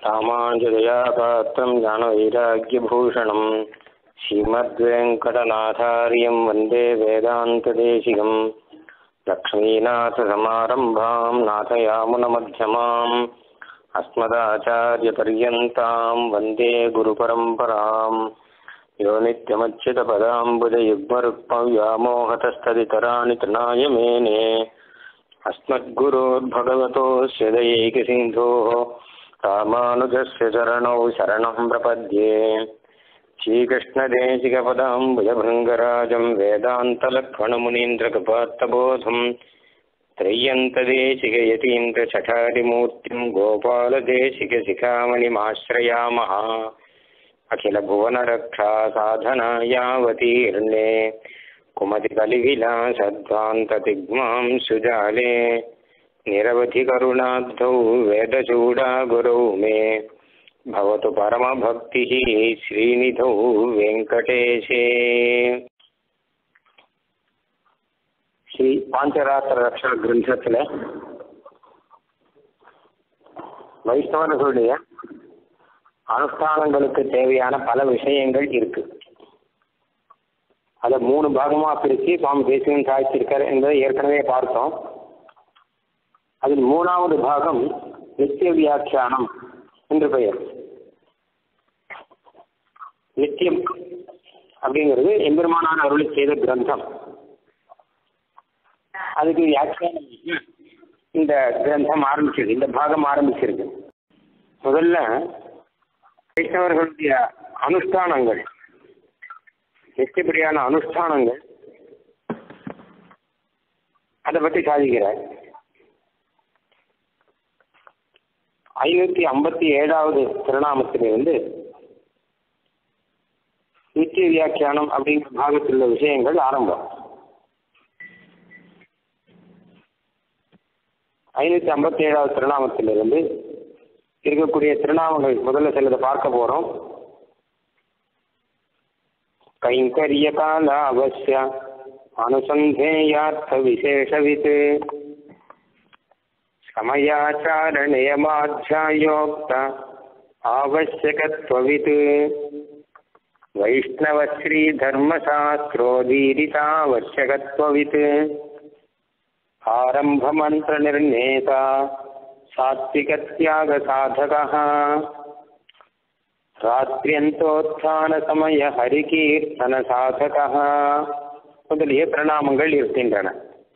रामाञ्जदया पात्रं ज्ञानवैराग्यभूषणं श्रीमद्वेङ्कटनाथार्यं वन्दे वेदान्तदेशिकम् लक्ष्मीनाथसमारम्भां नाथयामुनमध्यमाम् अस्मदाचार्यपर्यन्तां वन्दे गुरुपरम्पराम् यो नित्यमच्युतपदाम्बुजयुग्मरुक्मव्यामोहतस्तदितराणि तृणाय मेने अस्मद्गुरोर्भगवतोऽस्य दयैकसिन्धोः रामानुजस्य चरणौ शरणं प्रपद्ये श्रीकृष्णदेशिकपदाम्बुजभृङ्गराजं वेदान्तलक्ष्मणमुनीन्द्रकृपात्तबोधं त्रय्यन्तदेशिकयतीन्द्रचठारिमूर्तिं गोपालदेशिकशिखामणिमाश्रयामः अखिलभुवनरक्षा साधनायावतीर्णे कुमतिकलिविलासध्वान्ततिग्मां सुजाले निरवधिकरुणाब्धौ वेदचूडागुरौ मे भवतु परमभक्तिः श्रीनिधौ वेङ्कटेशे ஸ்ரீ பாஞ்சராத்திர ரக்ஷண கிரந்தத்தில் வைஷ்ணவர்களுடைய அனுஷ்டானங்களுக்கு தேவையான பல விஷயங்கள் இருக்கு அதை மூணு பாகமா பிரித்து சுவாமி தேசிகன் சாதிச்சிருக்கார் என்பதை ஏற்கனவே பார்த்தோம் அதில் மூணாவது பாகம் நித்திய வியாக்கியானம் என்று பெயர் நித்தியம் அப்படிங்கிறது எம்பெருமானான அருளி செய்த கிரந்தம் அதுக்கு வியாக்கியானம் இந்த கிரந்தம் ஆரம்பிச்சிருக்கு இந்த பாகம் ஆரம்பிச்சிருக்கு முதல்ல வைஷ்ணவர்களுடைய அனுஷ்டானங்கள் நிச்சயப்படியான அனுஷ்டானங்கள் அதை பற்றி சாதிக்கிறார் ஐநூத்தி ஐம்பத்தி ஏழாவது திருநாமத்திலிருந்து நித்திய வியாக்கியானம் அப்படிங்கிற பாகத்தில் உள்ள விஷயங்கள் ஆரம்பம் ஐநூத்தி ஐம்பத்தி ஏழாவது திருநாமத்திலிருந்து இருக்கக்கூடிய திருநாமங்கள் முதல்ல சிலதை பார்க்க போறோம் கைங்கரிய கால அவசிய அனுசந்தேயார்த்த விசேஷவித் समयाचारनियमाध्यायोक्त आवश्यकत्ववित् वैष्णवश्रीधर्मशास्त्रोदीरितावश्यकत्ववित् आरम्भमन्त्रनिर्णेता सात्विकत्यागसाधकः ராத்திரியந்தோத்தான ஹரிகீர்த்தன சாதகா முதலிய பிரணாமங்கள் இருக்கின்றன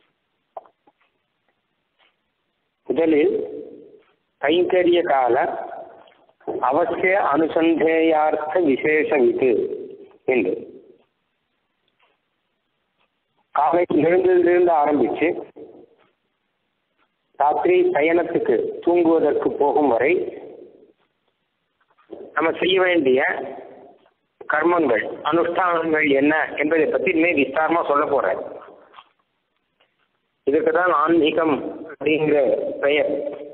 முதலில் கைங்கரிய கால அவசிய அனுசந்தேயார்த்த விசேஷ விது என்று காலை எழுந்ததிலிருந்து ஆரம்பிச்சு ராத்திரி பயணத்துக்கு தூங்குவதற்கு போகும் வரை நம்ம செய்ய வேண்டிய கர்மங்கள் அனுஷ்டானங்கள் என்ன என்பதை பற்றி இனிமே விஸ்தாரமா சொல்ல போறேன் இதுக்கு தான் ஆன்மீகம் அப்படிங்கிற பெயர்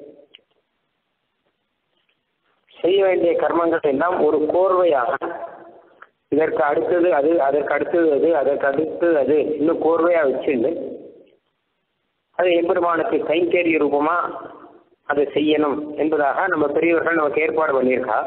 செய்ய வேண்டிய கர்மங்கள் எல்லாம் ஒரு கோர்வையாக இதற்கு அடுத்தது அது அதற்கு அடுத்தது அது அதற்கு அடுத்தது அது இன்னும் கோர்வையா வச்சுண்டு அது எம்பெருமானுக்கு கைங்கரிய ரூபமா அதை செய்யணும் என்பதாக நம்ம பெரியவர்கள் நமக்கு ஏற்பாடு பண்ணியிருக்கா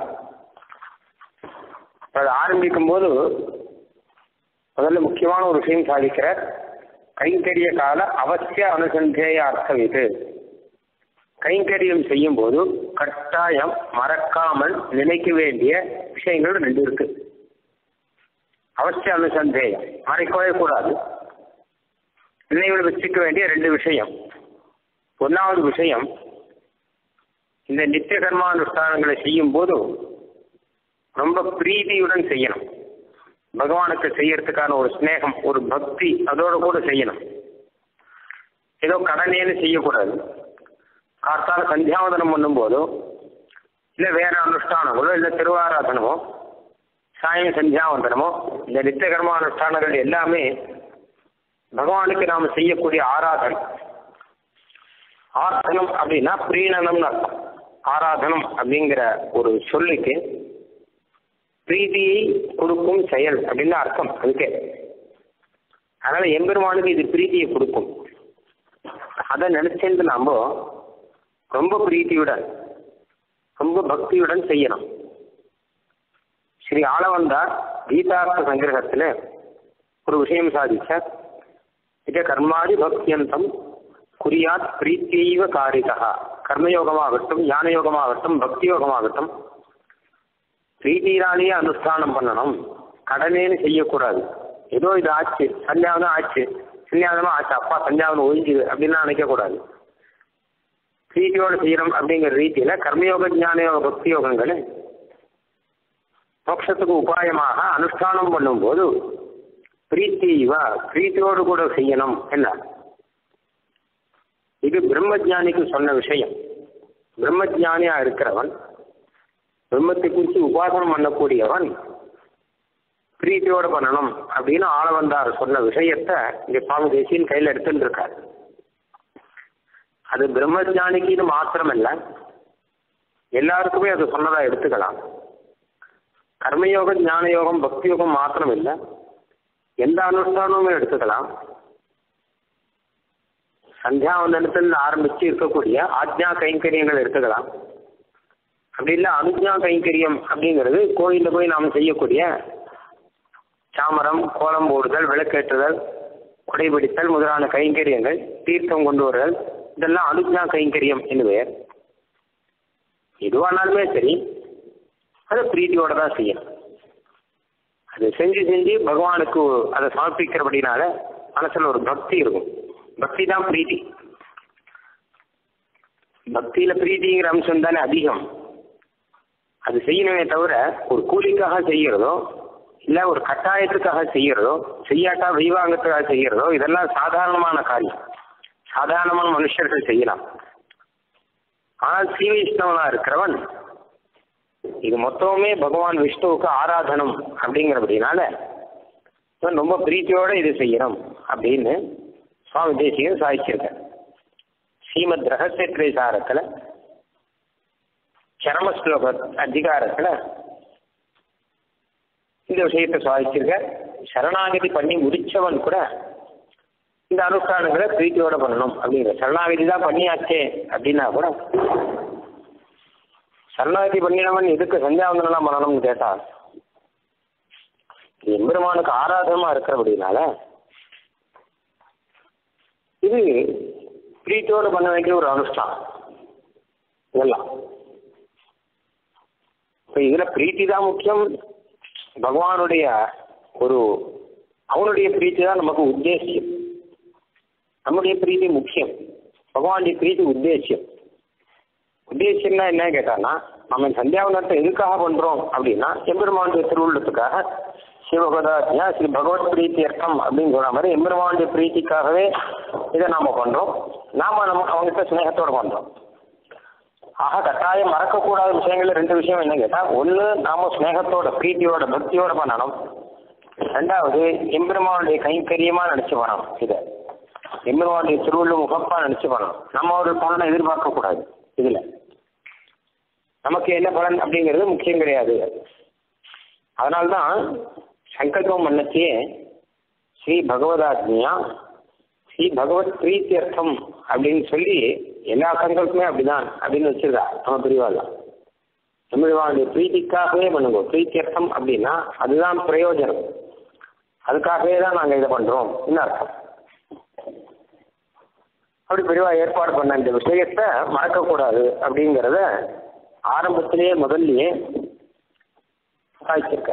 அது ஆரம்பிக்கும் போது முதல்ல முக்கியமான ஒரு விஷயம் சாதிக்கிறார் கைங்கரிய கால அவசிய அனுசந்தேய அர்த்தம் இது கைங்கரியம் செய்யும் போது கட்டாயம் மறக்காமல் நினைக்க வேண்டிய விஷயங்கள் ரெண்டு இருக்கு அவசிய அனுசந்தேயம் மறைக்கவே கூடாது நினைவில் வச்சுக்க வேண்டிய ரெண்டு விஷயம் ஒன்றாவது விஷயம் இந்த நித்திய கர்மானுஷ்டானங்களை செய்யும் போது ரொம்ப பிரீதியுடன் செய்யணும் பகவானுக்கு செய்யறதுக்கான ஒரு ஸ்னேகம் ஒரு பக்தி அதோட கூட செய்யணும் ஏதோ கடனேன்னு செய்யக்கூடாது காத்தால சந்தியாவதனம் பண்ணும்போதோ இல்லை வேற அனுஷ்டானங்களோ இல்லை திருவாராதனமோ சாயம் சந்தியாவந்தனமோ இந்த நித்திய கர்மானுஷ்டானங்கள் எல்லாமே பகவானுக்கு நாம் செய்யக்கூடிய ஆராதனை ஆராதனம் அப்படின்னா பிரீணனம்னு அர்த்தம் ஆராதனம் அப்படிங்கிற ஒரு சொல்லுக்கு பிரீதியை கொடுக்கும் செயல் அப்படின்னு அர்த்தம் அதுக்கே அதனால எம்பெருமானுக்கு இது பிரீத்தியை கொடுக்கும் அதை நினைச்சேன்னு நாம ரொம்ப பிரீத்தியுடன் ரொம்ப பக்தியுடன் செய்யணும் ஸ்ரீ ஆளவந்தார் கீதார்த்த சங்கிரகத்தில் ஒரு விஷயம் சாதிச்சார் இத கர்மாதி பக்தியந்தம் குறியாத் பிரீத்தியைவ காரிதா கர்மயோகமாகட்டும் ஞான யோகமாகட்டும் பக்தி யோகமாகட்டும் பிரீத்தியினாலேயே அனுஷ்டானம் பண்ணணும் கடனேன்னு செய்யக்கூடாது ஏதோ இது ஆச்சு சந்தியாவனம் ஆச்சு சந்தியாவனமா ஆச்சு அப்பா சந்தியாவனம் ஒழிஞ்சுது அப்படின்னு நினைக்கக்கூடாது பிரீத்தியோடு செய்யணும் அப்படிங்கிற ரீதியில கர்மயோக ஞான யோக பக்தி யோகங்களை மோட்சத்துக்கு உபாயமாக அனுஷ்டானம் பண்ணும்போது பிரீத்தி இவா பிரீத்தியோடு கூட செய்யணும் என்ன இது பிரம்மஜானிக்கு சொன்ன விஷயம் பிரம்மஜானியா இருக்கிறவன் பிரம்மத்தை குறித்து உபாசனம் பண்ணக்கூடியவன் பிரீத்தியோட பண்ணணும் அப்படின்னு ஆளவந்தார் சொன்ன விஷயத்த இங்க சுவாமி தேசியன் கையில் எடுத்துட்டு இருக்காரு அது பிரம்மஜானிக்கு மாத்திரமல்ல எல்லாருக்குமே அது சொன்னதா எடுத்துக்கலாம் கர்மயோகம் ஞான யோகம் பக்தி யோகம் மாத்திரம் இல்லை எந்த அனுஷ்டானமுமே எடுத்துக்கலாம் சந்தியாவந்தனத்தில் ஆரம்பிச்சு இருக்கக்கூடிய ஆஜ்ஞா கைங்கரியங்கள் எடுத்துக்கலாம் அப்படி இல்லை அனுஜா கைங்கரியம் அப்படிங்கிறது கோயிலில் போய் நாம் செய்யக்கூடிய சாமரம் கோலம் போடுதல் விளக்கேற்றுதல் குடைபிடித்தல் முதலான கைங்கரியங்கள் தீர்த்தம் கொண்டு வருதல் இதெல்லாம் அனுஜா கைங்கரியம் என்று பெயர் எதுவானாலுமே சரி அதை பிரீத்தியோட தான் செய்யணும் அது செஞ்சு செஞ்சு பகவானுக்கு அதை சமர்ப்பிக்கிறபடினால மனசுல ஒரு பக்தி இருக்கும் பக்தி தான் பிரீத்தி பக்தியில பிரீத்திங்கிற அம்சம் தானே அதிகம் அது செய்யணுமே தவிர ஒரு கூலிக்காக செய்யறதோ இல்ல ஒரு கட்டாயத்துக்காக செய்யறதோ செய்யாட்டா வைவாங்கத்துக்காக செய்யறதோ இதெல்லாம் சாதாரணமான காரியம் சாதாரணமான மனுஷர்கள் செய்யலாம் ஆனால் ஸ்ரீ வைஷ்ணவனா இருக்கிறவன் இது மொத்தமுமே பகவான் விஷ்ணுவுக்கு ஆராதனம் அப்படிங்கிறபடினால ரொம்ப பிரீத்தியோட இது செய்யணும் அப்படின்னு சுவாமி தேசிகன் சாதிச்சிருக்க ஸ்ரீமத் ரகசிய திரைசாரத்துல சரம ஸ்லோக அதிகாரத்துல இந்த விஷயத்தை சுவாதிச்சிருக்க சரணாகதி பண்ணி முடிச்சவன் கூட இந்த அனுஷ்டானங்களை பிரீத்தியோட பண்ணணும் அப்படிங்கிற சரணாகதி தான் பண்ணியாச்சே அப்படின்னா கூட சரணாகதி பண்ணினவன் எதுக்கு சந்தியாவந்தனம் பண்ணணும்னு கேட்டா எம்பெருமானுக்கு ஆராதனமா இருக்கிறபடினால இது பிரீத்தியோடு பண்ண வேண்டிய ஒரு அனுஷ்டானம் இதெல்லாம் இப்போ இதுல பிரீத்தி தான் முக்கியம் பகவானுடைய ஒரு அவனுடைய பிரீத்தி தான் நமக்கு உத்தேசியம் நம்முடைய பிரீத்தி முக்கியம் பகவானுடைய பிரீத்தி உத்தேசியம் உத்தேசியம்னா என்ன கேட்டான்னா நம்ம சந்தியாவனத்தை எதுக்காக பண்றோம் அப்படின்னா எம்பெருமானுடைய திருவுள்ளத்துக்காக சிவகதாத்யா ஸ்ரீ பகவத் பிரீத்தி அர்த்தம் அப்படின்னு சொல்ற மாதிரி எம்பெருமானுடைய பிரீத்திக்காகவே இதை நாம பண்றோம் நாம நம்ம அவங்ககிட்ட ஸ்நேகத்தோட பண்றோம் ஆக கட்டாயம் மறக்கக்கூடாத விஷயங்கள்ல ரெண்டு விஷயம் என்ன கேட்டா ஒண்ணு நாம ஸ்நேகத்தோட பிரீத்தியோட பக்தியோட பண்ணணும் ரெண்டாவது எம்பெருமானுடைய கைங்கரியமா நினைச்சு பண்ணணும் இதை எம்பெருமானுடைய திருவுள்ள முகப்பா நினைச்சு பண்ணணும் நம்ம ஒரு பலனை எதிர்பார்க்க கூடாது இதுல நமக்கு என்ன பலன் அப்படிங்கிறது முக்கியம் கிடையாது அதனால்தான் சங்கல்பம் பண்ணச்சே ஸ்ரீ பகவதாத்மியா ஸ்ரீ பகவத் பிரீத்தியர்த்தம் அப்படின்னு சொல்லி எல்லா சங்கல்பமே அப்படிதான் அப்படின்னு வச்சிருக்கா நம்ம பிரிவாதான் தமிழ்வாளுடைய பிரீத்திக்காகவே பண்ணுங்க பிரீத்தியர்த்தம் அப்படின்னா அதுதான் பிரயோஜனம் அதுக்காகவே தான் நாங்கள் இதை பண்றோம் என்ன அர்த்தம் அப்படி பெரியவா ஏற்பாடு பண்ண இந்த விஷயத்த மறக்கக்கூடாது அப்படிங்கிறத ஆரம்பத்திலேயே முதல்லயே சாய்ச்சிருக்க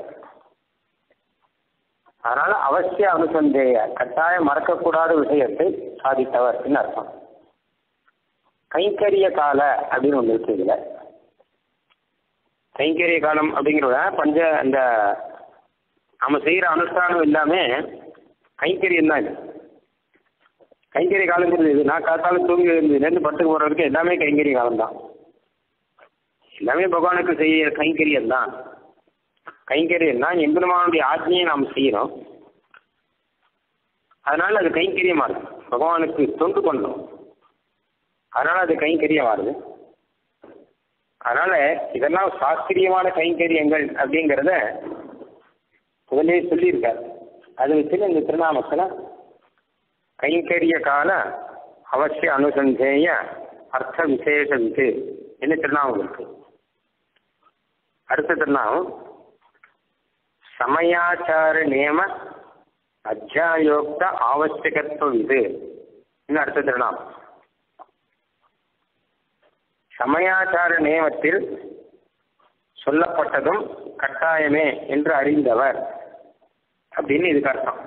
அதனால அவசிய அனுசந்தேய கட்டாயம் மறக்கக்கூடாத விஷயத்தை சாதித்தவர் என்ன அர்த்தம் கைங்கரிய கால அப்படின்னு ஒன்று இருக்கு இதுல கைங்கரிய காலம் அப்படிங்கிறத பஞ்ச அந்த நம்ம செய்யற அனுஷ்டானம் எல்லாமே கைங்கரியம் தான் இது கைங்கரிய காலங்கிறது இது நான் காத்தாலும் தூங்கி எழுந்ததுலேருந்து பட்டுக்கு போகிற வரைக்கும் எல்லாமே கைங்கரிய காலம் தான் எல்லாமே பகவானுக்கு செய்ய கைங்கரியம் தான் கைங்கரியம் தான் எம்பெருமானுடைய ஆజ్ఞையை நாம் செய்யணும் அதனால அது கைங்கரியமா இருக்கு பகவானுக்கு தொண்டு பண்ணணும் அதனால அது கைங்கரியமா இருக்கு அதனால இதெல்லாம் சாஸ்திரியமான கைங்கரியங்கள் அப்படிங்கிறத முதலே சொல்லியிருக்காரு அது வச்சு இந்த திருநாமத்துல கைங்கரிய கால அவசிய அனுசந்தேய அர்த்த விசேஷ வித்து என்ன திருநாமம் இருக்கு அடுத்ததுன்னா சமயாச்சார நியம அத்தியாயோக்த ஆவசியகத்துவம் இது இன்னும் அடுத்த திருநாம் சமயாச்சார நியமத்தில் சொல்லப்பட்டதும் கட்டாயமே என்று அறிந்தவர் அப்படின்னு இதுக்கு அர்த்தம்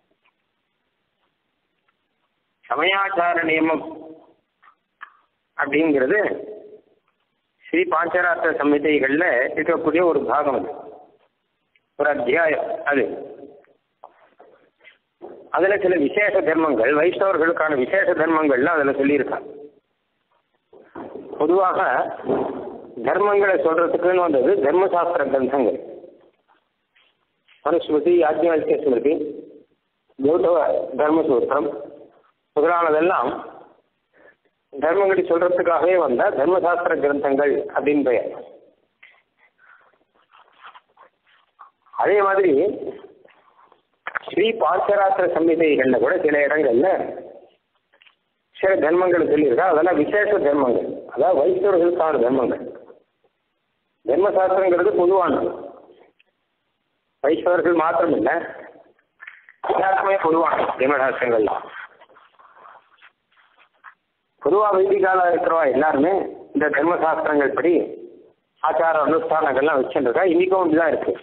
சமயாச்சார நியமம் அப்படிங்கிறது ஸ்ரீ பாஞ்சராத்திர சம்ஹிதைகள்ல இருக்கக்கூடிய ஒரு பாகம் அது ஒரு அத்தியாயம் அது அதுல சில விசேஷ தர்மங்கள் வைஷ்ணவர்களுக்கான விசேஷ தர்மங்கள்லாம் அதுல சொல்லியிருக்காங்க பொதுவாக தர்மங்களை சொல்றதுக்குன்னு வந்தது தர்மசாஸ்திர கிரந்தங்கள் மனுஸ்மிருதி யாஜ்ஞாலிக்க ஸ்மிருதி கௌதவ தர்மசூத்திரம் முதலானதெல்லாம் தர்மங்களை சொல்றதுக்காகவே வந்த தர்மசாஸ்திர கிரந்தங்கள் அப்படின்னு பெயர் அதே மாதிரி ஸ்ரீ பாஞ்சராத்திர சம்ஹிதைகள்ல கூட சில இடங்கள்ல சில தர்மங்கள் சொல்லியிருக்கா அதெல்லாம் விசேஷ தர்மங்கள் அதாவது வைஷ்ணவர்களுக்கான தர்மங்கள் தர்மசாஸ்திரங்கிறது பொதுவானது வைஷ்ணவர்கள் மாத்திரம் இல்லை எல்லாருக்குமே பொதுவான தர்மசாஸ்திரங்கள்லாம் பொதுவா வைதிகால இருக்கிறவா எல்லாருமே இந்த தர்மசாஸ்திரங்கள் படி ஆச்சார அனுஷ்டானங்கள்லாம் வச்சுருக்கா இன்னைக்கும் அப்படிதான் இருக்கு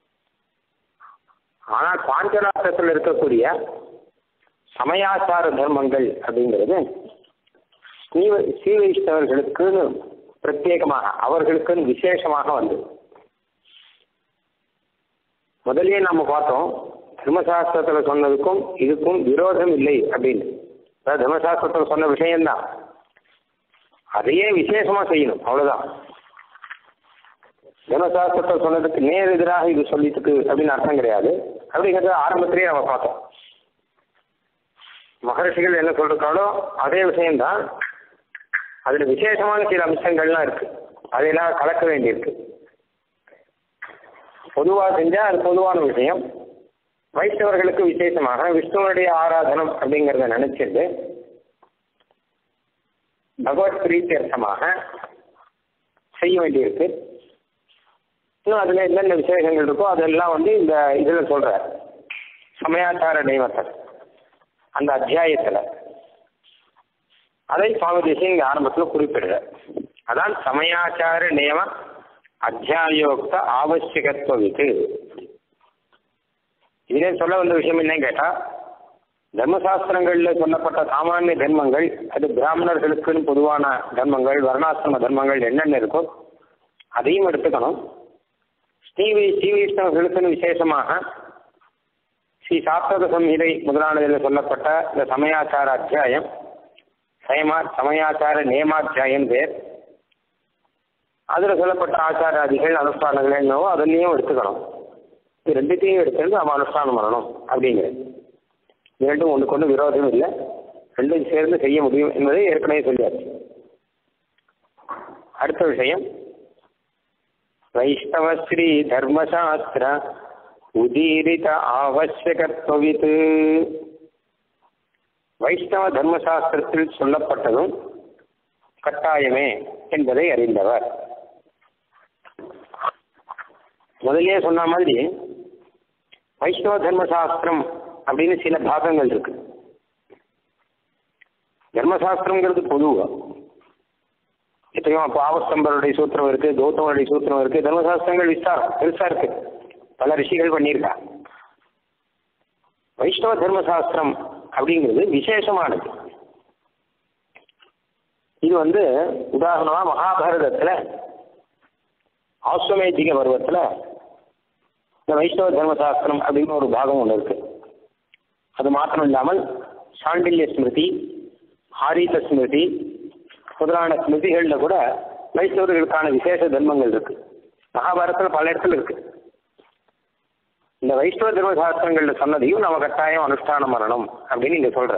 ஆனால் பாஞ்சராத்திரத்தில் இருக்கக்கூடிய சமயாச்சார தர்மங்கள் அப்படிங்கிறது ஸ்ரீ ஸ்ரீ வைஷ்ணவர்களுக்குன்னு பிரத்யேகமாக அவர்களுக்குன்னு விசேஷமாக வந்து முதல்லயே நம்ம பார்த்தோம் தர்மசாஸ்திரத்தில் சொன்னதுக்கும் இதுக்கும் விரோதம் இல்லை அப்படின்னு அதாவது தர்மசாஸ்திரத்தில் சொன்ன விஷயம்தான் அதையே விசேஷமா செய்யணும் அவ்வளவுதான் தர்மசாஸ்திரத்தை சொன்னதுக்கு நேர் எதிராக இது சொல்லிட்டு அப்படின்னு அர்த்தம் கிடையாது அப்படிங்கிறது ஆரம்பத்திலேயே நம்ம பார்த்தோம் மகர்ஷிகள் என்ன சொல்றாங்களோ அதே விஷயம்தான் அதுல விசேஷமான சில அம்சங்கள்லாம் இருக்கு அதையெல்லாம் கலக்க வேண்டியிருக்கு பொதுவா செஞ்சா அது பொதுவான விஷயம் வைஷ்ணவர்களுக்கு விசேஷமாக விஷ்ணுவனுடைய ஆராதனம் அப்படிங்கிறத நினைச்சிட்டு பகவத் பிரீத்தியர்த்தமாக செய்ய வேண்டியிருக்கு இன்னும் அதுல என்னென்ன விசேஷங்கள் இருக்கோ அதெல்லாம் வந்து இந்த இதுல சொல்ற சமயாச்சார தெய்வத்தை அந்த அத்தியாயத்துல அதை சுவாமி தேசியம் இங்க ஆரம்பத்தில் குறிப்பிடுற அதான் சமயாச்சார நியம அத்தியாயோக்த ஆவசியகத்துவம் இது இதே சொல்ல வந்த விஷயம் என்னன்னு கேட்டா தர்மசாஸ்திரங்கள்ல சொல்லப்பட்ட சாமானிய தர்மங்கள் அது பிராமணர்களுக்குன்னு பொதுவான தர்மங்கள் வர்ணாசிரம தர்மங்கள் என்னென்ன இருக்கோ அதையும் எடுத்துக்கணும் ஸ்ரீ ஸ்ரீ வைஷ்ணவர்களுக்குன்னு விசேஷமாக ஸ்ரீ சாஸ்திர சம்ஹிதை முதலானதில் சொல்லப்பட்ட இந்த சமயாச்சார அத்தியாயம் சயமா சமயாச்சார நியமாத்தியாயம் பேர் அதில் சொல்லப்பட்ட ஆச்சாராதிகள் அனுஷ்டானங்கள் என்னவோ அதனையும் எடுத்துக்கணும் இது ரெண்டுத்தையும் எடுத்துட்டு நம்ம அனுஷ்டானம் பண்ணணும் அப்படிங்கிறது இரண்டும் ஒன்றுக்கு ஒன்று விரோதம் இல்லை ரெண்டும் சேர்ந்து செய்ய முடியும் என்பதை ஏற்கனவே சொல்லியாச்சு அடுத்த விஷயம் வைஷ்ணவ ஸ்ரீ தர்மசாஸ்திர உதீரித ஆவசியகத்துவித் வைஷ்ணவ தர்மசாஸ்திரத்தில் சொல்லப்பட்டதும் கட்டாயமே என்பதை அறிந்தவர் முதலே சொன்ன மாதிரி வைஷ்ணவ தர்மசாஸ்திரம் அப்படின்னு சில பாகங்கள் இருக்கு தர்மசாஸ்திரங்கிறது பொதுவா எத்தனையோ அப்போ ஆவஸ்தம்பருடைய சூத்திரம் இருக்கு கௌதமருடைய சூத்திரம் இருக்கு தர்மசாஸ்திரங்கள் விஸ்தாரம் பெருசா இருக்கு பல ரிஷிகள் பண்ணியிருக்கா வைஷ்ணவ தர்மசாஸ்திரம் அப்படிங்கிறது விசேஷமானது இது வந்து உதாரணமா மகாபாரதத்துல ஆஸ்வமேதிக பருவத்துல இந்த வைஷ்ணவ தர்மசாஸ்திரம் அப்படின்னு ஒரு பாகம் ஒன்று இருக்கு அது மாத்திரம் இல்லாமல் சாண்டில்ய ஸ்மிருதி ஹாரீத ஸ்மிருதி முதலான ஸ்மிருதிகளில் கூட வைஷ்ணவர்களுக்கான விசேஷ தர்மங்கள் இருக்கு மகாபாரதத்தில் பல இடத்துல இருக்கு இந்த வைஷ்ணவ தர்மசாஸ்திரங்கள்ல சொன்னதையும் நம்ம கட்டாயம் அனுஷ்டானம் பண்ணணும் அப்படின்னு இங்க சொல்ற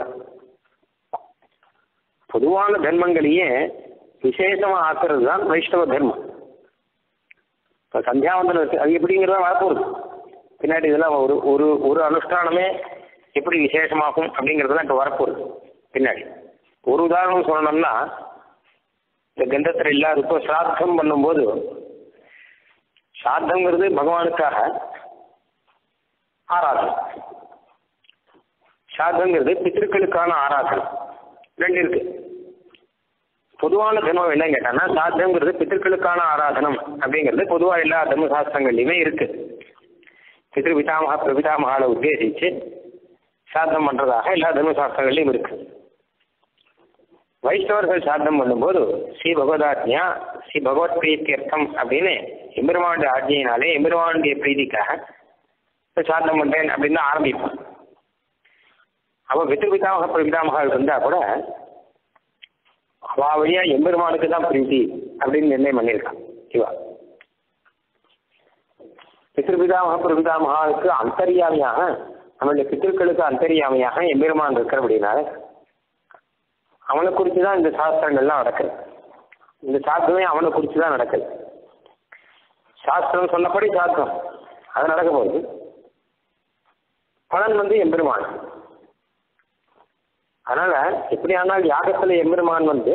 பொதுவான தர்மங்களையே விசேஷமா ஆக்குறது தான் வைஷ்ணவ தர்மம் இப்போ சந்தியாவந்தனம் இருக்கு அது எப்படிங்கிறத வரப்போகுது பின்னாடி இதெல்லாம் ஒரு ஒரு ஒரு அனுஷ்டானமே எப்படி விசேஷமாகும் அப்படிங்கிறதுலாம் இப்போ வரப்போகுது பின்னாடி ஒரு உதாரணம் சொல்லணும்னா இந்த கந்தத்தில் இல்லாதப்போ சிராத்தம் பண்ணும்போது சாத்தங்கிறது பகவானுக்காக ஆராதனை சாத்தங்கிறது பித்திருக்களுக்கான ஆராதனை ரெண்டு இருக்கு பொதுவான தர்மம் என்ன கேட்டான்னா சாத்தங்கிறது பித்திருக்களுக்கான ஆராதனம் அப்படிங்கிறது பொதுவாக எல்லா தர்ம சாஸ்திரங்கள்லையுமே இருக்கு பித்ரு பிதாமகா பிரபிதாமகால உத்தேசிச்சு சாத்தம் பண்றதாக எல்லா தர்ம சாஸ்திரங்கள்லையும் இருக்கு வைஷ்ணவர்கள் சாத்தம் பண்ணும்போது ஸ்ரீ பகவதாத்யா ஸ்ரீ பகவத் பிரீத்தியர்த்தம் அப்படின்னு எம்பெருமானுடைய ஆஜ்ஞையினாலே எம்பெருமானுடைய பிரீதிக்காக சாத்தம் பண்றேன் அப்படின்னு தான் ஆரம்பிப்பான் அவ பித்ரு பிதாமக பிரபிதாமகால் இருந்தா கூட அவ வழியா எம்பெருமானுக்கு தான் பிரீத்தி அப்படின்னு நிர்ணயம் பண்ணியிருக்கான் சிவா பித்ருபிதாமக பிரபிதாமகாவுக்கு அந்தரியாமையாக நம்மளுடைய பித்திருக்களுக்கு அந்தரியாமையாக எம்பெருமான் இருக்கிறபடினால அவனை குறித்து தான் இந்த சாஸ்திரங்கள்லாம் நடக்குது இந்த சாஸ்திரமே அவனை குறித்து தான் நடக்குது சாஸ்திரம் சொன்னபடி சாஸ்திரம் அது நடக்க போகுது பலன் வந்து எம்பெருமான் அதனால எப்படியானால் யாகத்துல எம்பெருமான் வந்து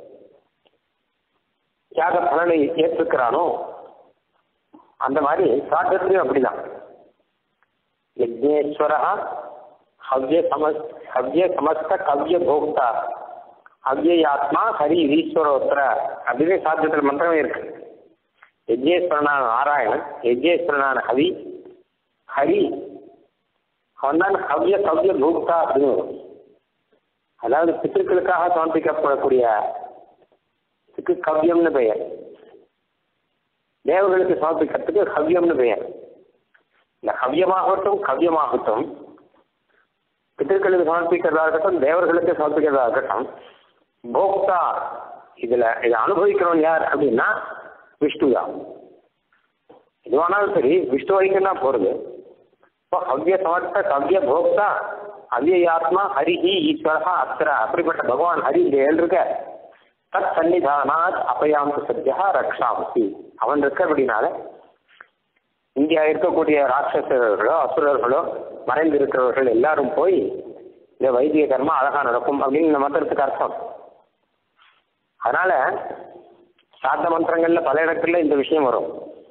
யாக பலனை ஏற்றுக்கிறானோ அந்த மாதிரி சாத்திரத்திலையும் அப்படிதான் யஜ்னேஸ்வரா ஹவ்ய சமஸ் ஹவ்ய சமஸ்த கவ்ய போக்தா அவ்யாத்மா ஹரி ஈஸ்வரோத்தர அப்படின்னு சாத்தியத்தில் மந்திரமே இருக்கு யஜ்னேஸ்வரனான நாராயணன் யஜ்னேஸ்வரனான ஹவி ஹரி அவன் தான் ஹவ்ய கவ்ய போக்தா அப்படின்னு வரும் அதாவது பித்திருக்களுக்காக சமர்ப்பிக்கப்படக்கூடிய இதுக்கு கவ்யம்னு பெயர் தேவர்களுக்கு சமர்ப்பிக்கிறதுக்கு ஹவ்யம்னு பெயர் இந்த ஹவ்யமாகட்டும் கவ்யமாகட்டும் பித்திருக்களுக்கு சமர்ப்பிக்கிறதா இருக்கட்டும் தேவர்களுக்கு சமர்ப்பிக்கிறதா இருக்கட்டும் போக்தா இதுல இதை அனுபவிக்கிறோம் யார் அப்படின்னா விஷ்ணு தான் எதுவானாலும் சரி விஷ்ணு வரைக்கும் தான் போறது இப்போ ஹவ்ய சமர்த்த கவ்ய போக்தா அவ்யாத்மா ஹரிஹி ஈஸ்வரா அப்சரா அப்படிப்பட்ட பகவான் ஹரி இங்க இருக்க தத் சன்னிதானாத் அபயாந்த சத்யா ரக்ஷாமசி அவன் இருக்கிறபடினால இங்கே இருக்கக்கூடிய ராட்சசர்களோ அசுரர்களோ மறைந்து இருக்கிறவர்கள் எல்லாரும் போய் இந்த வைத்திய கர்மம் அழகா நடக்கும் அப்படின்னு இந்த மந்திரத்துக்கு அர்த்தம் அதனால சாத்த மந்திரங்கள்ல பல இடத்துல இந்த விஷயம் வரும்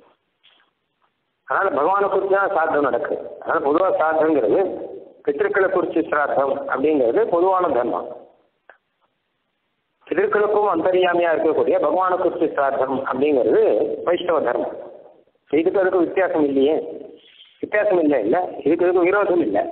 அதனால பகவானை குறித்து தான் சாத்தம் நடக்குது அதனால பொதுவாக சாத்தங்கிறது பித்திருக்களை குறித்து சிராத்தம் அப்படிங்கிறது பொதுவான தர்மம் பிதர்களுக்கும் அந்தரியாமையா இருக்கக்கூடிய பகவான குறித்து சிராத்தம் அப்படிங்கிறது வைஷ்ணவ தர்மம் இதுக்கு அதுக்கும் வித்தியாசம் இல்லையே வித்தியாசம் இல்லை இல்லை இதுக்கு அதுக்கும் விரோதம் இல்லை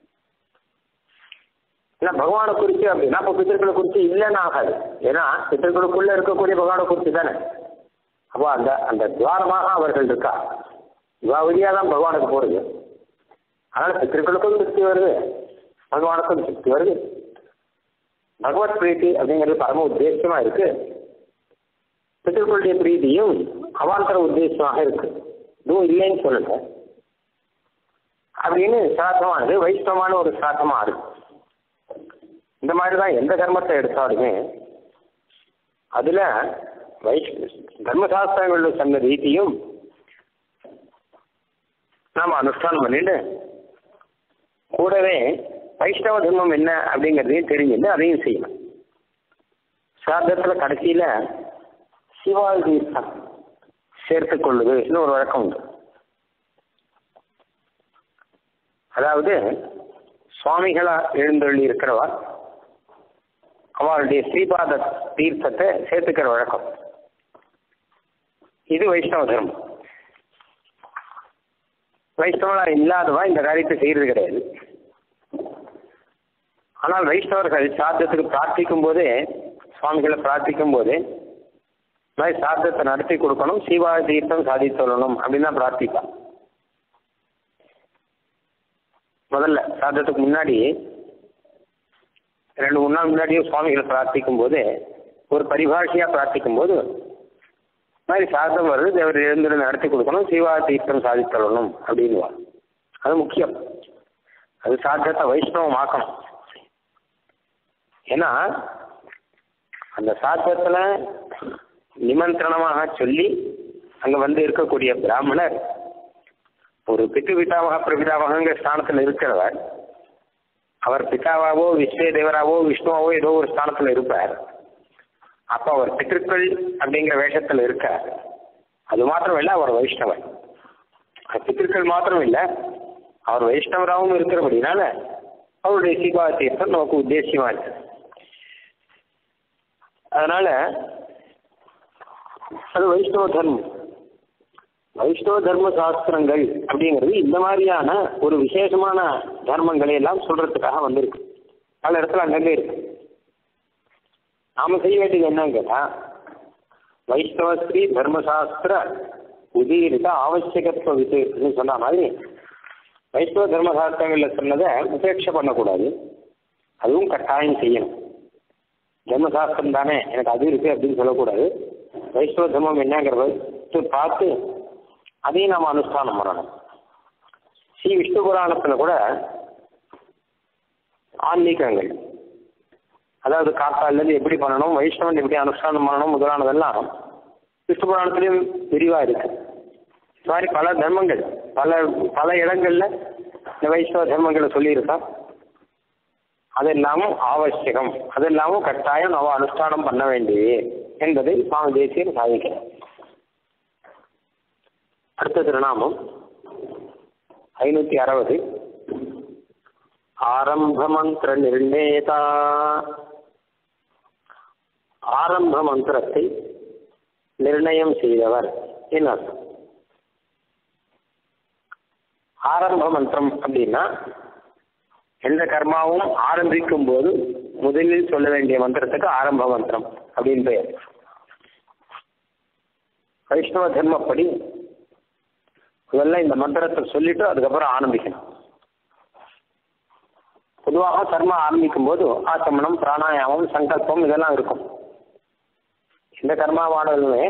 ஏன்னா பகவானை குறித்து அப்படின்னா அப்போ பித்தர்களை குறித்து இல்லைன்னு ஆகாது ஏன்னா பித்தர்களுக்குள்ள இருக்கக்கூடிய பகவானை குறித்து தானே அப்போ அந்த அந்த துவாரமாக அவர்கள் இருக்கா இவா வழியா தான் பகவானுக்கு போறது அதனால பித்திருக்களுக்கும் திருப்தி வருது பகவானுக்கும் திருப்தி வருது பகவத் பிரீத்தி அப்படிங்கிறது பரம உத்தேசமா இருக்கு பித்திருக்களுடைய பிரீதியும் அவாந்தர உத்தேசமாக இருக்கு இதுவும் இல்லைன்னு சொல்லல அப்படின்னு சிராத்தமானது வைஷ்ணவமான ஒரு சிராத்தமா இருக்கு இந்த மாதிரி தான் எந்த கர்மத்தை எடுத்தாலுமே அதுல வைஷ் தர்மசாஸ்திரங்களில் சொன்ன ரீதியும் நாம் அனுஷ்டானம் பண்ணிட்டு கூடவே வைஷ்ணவ தர்மம் என்ன அப்படிங்கிறதையும் தெரிஞ்சுட்டு அதையும் செய்யணும் சாதத்தில் கடைசியில் சிவாஜி சேர்த்துக் கொள்ளுதுன்னு ஒரு வழக்கம் உண்டு அதாவது சுவாமிகளா எழுந்தொள்ளி இருக்கிறவா அவளுடைய ஸ்ரீபாத தீர்த்தத்தை சேர்த்துக்கிற வழக்கம் இது வைஷ்ணவ தர்மம் வைஷ்ணவனா இல்லாதவா இந்த காரியத்தை செய்யறது கிடையாது ஆனால் வைஷ்ணவர்கள் சாத்தத்துக்கு பிரார்த்திக்கும் போதே சுவாமிகளை பிரார்த்திக்கும் போதே மாதிரி சாத்தத்தை நடத்தி கொடுக்கணும் சீவா தீர்த்தம் சாதித்தொள்ளணும் அப்படின்னு தான் பிரார்த்திப்பான் முதல்ல சாதத்துக்கு முன்னாடி ரெண்டு மூணு நாள் முன்னாடியும் சுவாமிகளை பிரார்த்திக்கும் போது ஒரு பரிபாஷையா பிரார்த்திக்கும் போது மாதிரி சாதம் வருது தேவர் எழுந்து நடத்தி கொடுக்கணும் சீவா தீர்த்தம் சாதித்தரணும் அப்படின்வா அது முக்கியம் அது சாத்தியத்தை வைஷ்ணவம் ஆக்கணும் ஏன்னா அந்த சாத்தியத்துல நிமந்திரணமாக சொல்லி அங்க வந்து இருக்கக்கூடிய பிராமணர் ஒரு பித்து பிதாவாக பிரபிதாவாகங்கிற ஸ்தானத்தில் இருக்கிறவர் அவர் பிதாவாவோ விஸ்வே தேவராவோ விஷ்ணுவாவோ ஏதோ ஒரு ஸ்தானத்தில் இருப்பார் அப்போ அவர் பித்திருக்கள் அப்படிங்கிற வேஷத்தில் இருக்கார் அது மாத்திரம் இல்லை அவர் வைஷ்ணவர் பித்திருக்கள் மாத்திரம் இல்லை அவர் வைஷ்ணவராகவும் இருக்கிறபடினால அவருடைய சீபா தீர்த்தம் நமக்கு உத்தேசியமா இருக்கு அதனால அது வைஷ்ணவ தர்மம் வைஷ்ணவ தர்ம சாஸ்திரங்கள் அப்படிங்கிறது இந்த மாதிரியான ஒரு விசேஷமான தர்மங்களை எல்லாம் சொல்றதுக்காக வந்திருக்கு பல இடத்துல அங்கங்கே இருக்கு நாம செய்ய வேண்டியது என்னன்னு கேட்டா வைஷ்ணவஸ்ரீ தர்மசாஸ்திர உதீரித ஆவசியகத்துவ விசேஷம்னு சொன்ன மாதிரி வைஷ்ணவ தர்மசாஸ்திரங்கள்ல சொன்னதை உபேட்சை பண்ணக்கூடாது அதுவும் கட்டாயம் செய்யணும் தர்மசாஸ்திரம் தானே எனக்கு அது இருக்கு அப்படின்னு சொல்லக்கூடாது வைஷ்ணவ தர்மம் என்னங்கிறத பார்த்து அதையும் நாம் அனுஷ்டானம் பண்ணணும் ஸ்ரீ விஷ்ணு புராணத்துல கூட ஆன்மீகங்கள் அதாவது காத்தாலேருந்து எப்படி பண்ணணும் வைஷ்ணவன் எப்படி அனுஷ்டானம் பண்ணணும் முதலானதெல்லாம் விஷ்ணு புராணத்திலையும் விரிவா இருக்கு இந்த மாதிரி பல தர்மங்கள் பல பல இடங்கள்ல இந்த வைஷ்ணவ தர்மங்களை சொல்லியிருக்கா அதெல்லாமும் ஆவசியகம் அதெல்லாமும் கட்டாயம் நம்ம அனுஷ்டானம் பண்ண வேண்டியது என்பதை சுவாமி தேசியர் சாதிக்கிறார் அடுத்த திருநாமம் ஐநூத்தி அறுபது ஆரம்ப மந்திர நிர்ணேதா ஆரம்ப மந்திரத்தை நிர்ணயம் செய்தவர் என்ன அர்த்தம் ஆரம்ப மந்திரம் அப்படின்னா எந்த கர்மாவும் ஆரம்பிக்கும் போது முதலில் சொல்ல வேண்டிய மந்திரத்துக்கு ஆரம்ப மந்திரம் அப்படின்னு பெயர் வைஷ்ணவ தர்மப்படி முதல்ல இந்த மந்திரத்தை சொல்லிட்டு அதுக்கப்புறம் ஆரம்பிக்கணும் பொதுவாக கர்மா ஆரம்பிக்கும் போது ஆச்சமனம் பிராணாயாமம் சங்கல்பம் இதெல்லாம் இருக்கும் இந்த கர்மாவானதுமே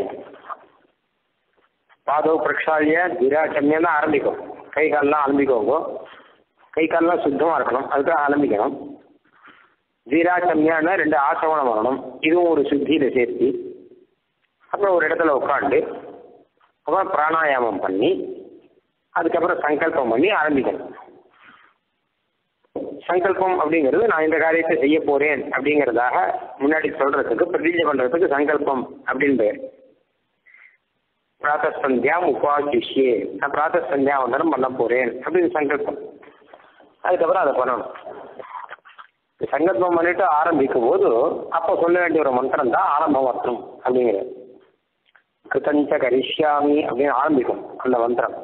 பாதோ பிரக்ஷாலிய திராட்சமியம் தான் ஆரம்பிக்கும் கை கால்லாம் ஆரம்பிக்கோங்க கை கால்லாம் சுத்தமாக இருக்கணும் அதுக்காக ஆரம்பிக்கணும் ஜீராச்சம்யான்னா ரெண்டு ஆசவனம் வரணும் இதுவும் ஒரு சுத்தியில் சேர்த்து அப்புறம் ஒரு இடத்துல உட்காந்து அப்புறம் பிராணாயாமம் பண்ணி அதுக்கப்புறம் சங்கல்பம் பண்ணி ஆரம்பிக்கணும் சங்கல்பம் அப்படிங்கிறது நான் இந்த காரியத்தை செய்ய போறேன் அப்படிங்கிறதாக முன்னாடி சொல்றதுக்கு பிரதிஜை பண்றதுக்கு சங்கல்பம் அப்படின்னு பேர் பிராத்த சந்தியாம் உபாசிஷ்யே நான் பிராத்த சந்தியாவந்தனம் பண்ண போறேன் அப்படின்னு சங்கல்பம் அதுக்கப்புறம் அதை பண்ணணும் சங்கல்பம் பண்ணிட்டு ஆரம்பிக்கும் போது அப்போ சொல்ல வேண்டிய ஒரு மந்திரம் தான் ஆரம்ப மந்திரம் அப்படிங்கிறது கிருத்தஞ்ச கரிஷ்யாமி அப்படின்னு ஆரம்பிக்கும் அந்த மந்திரம்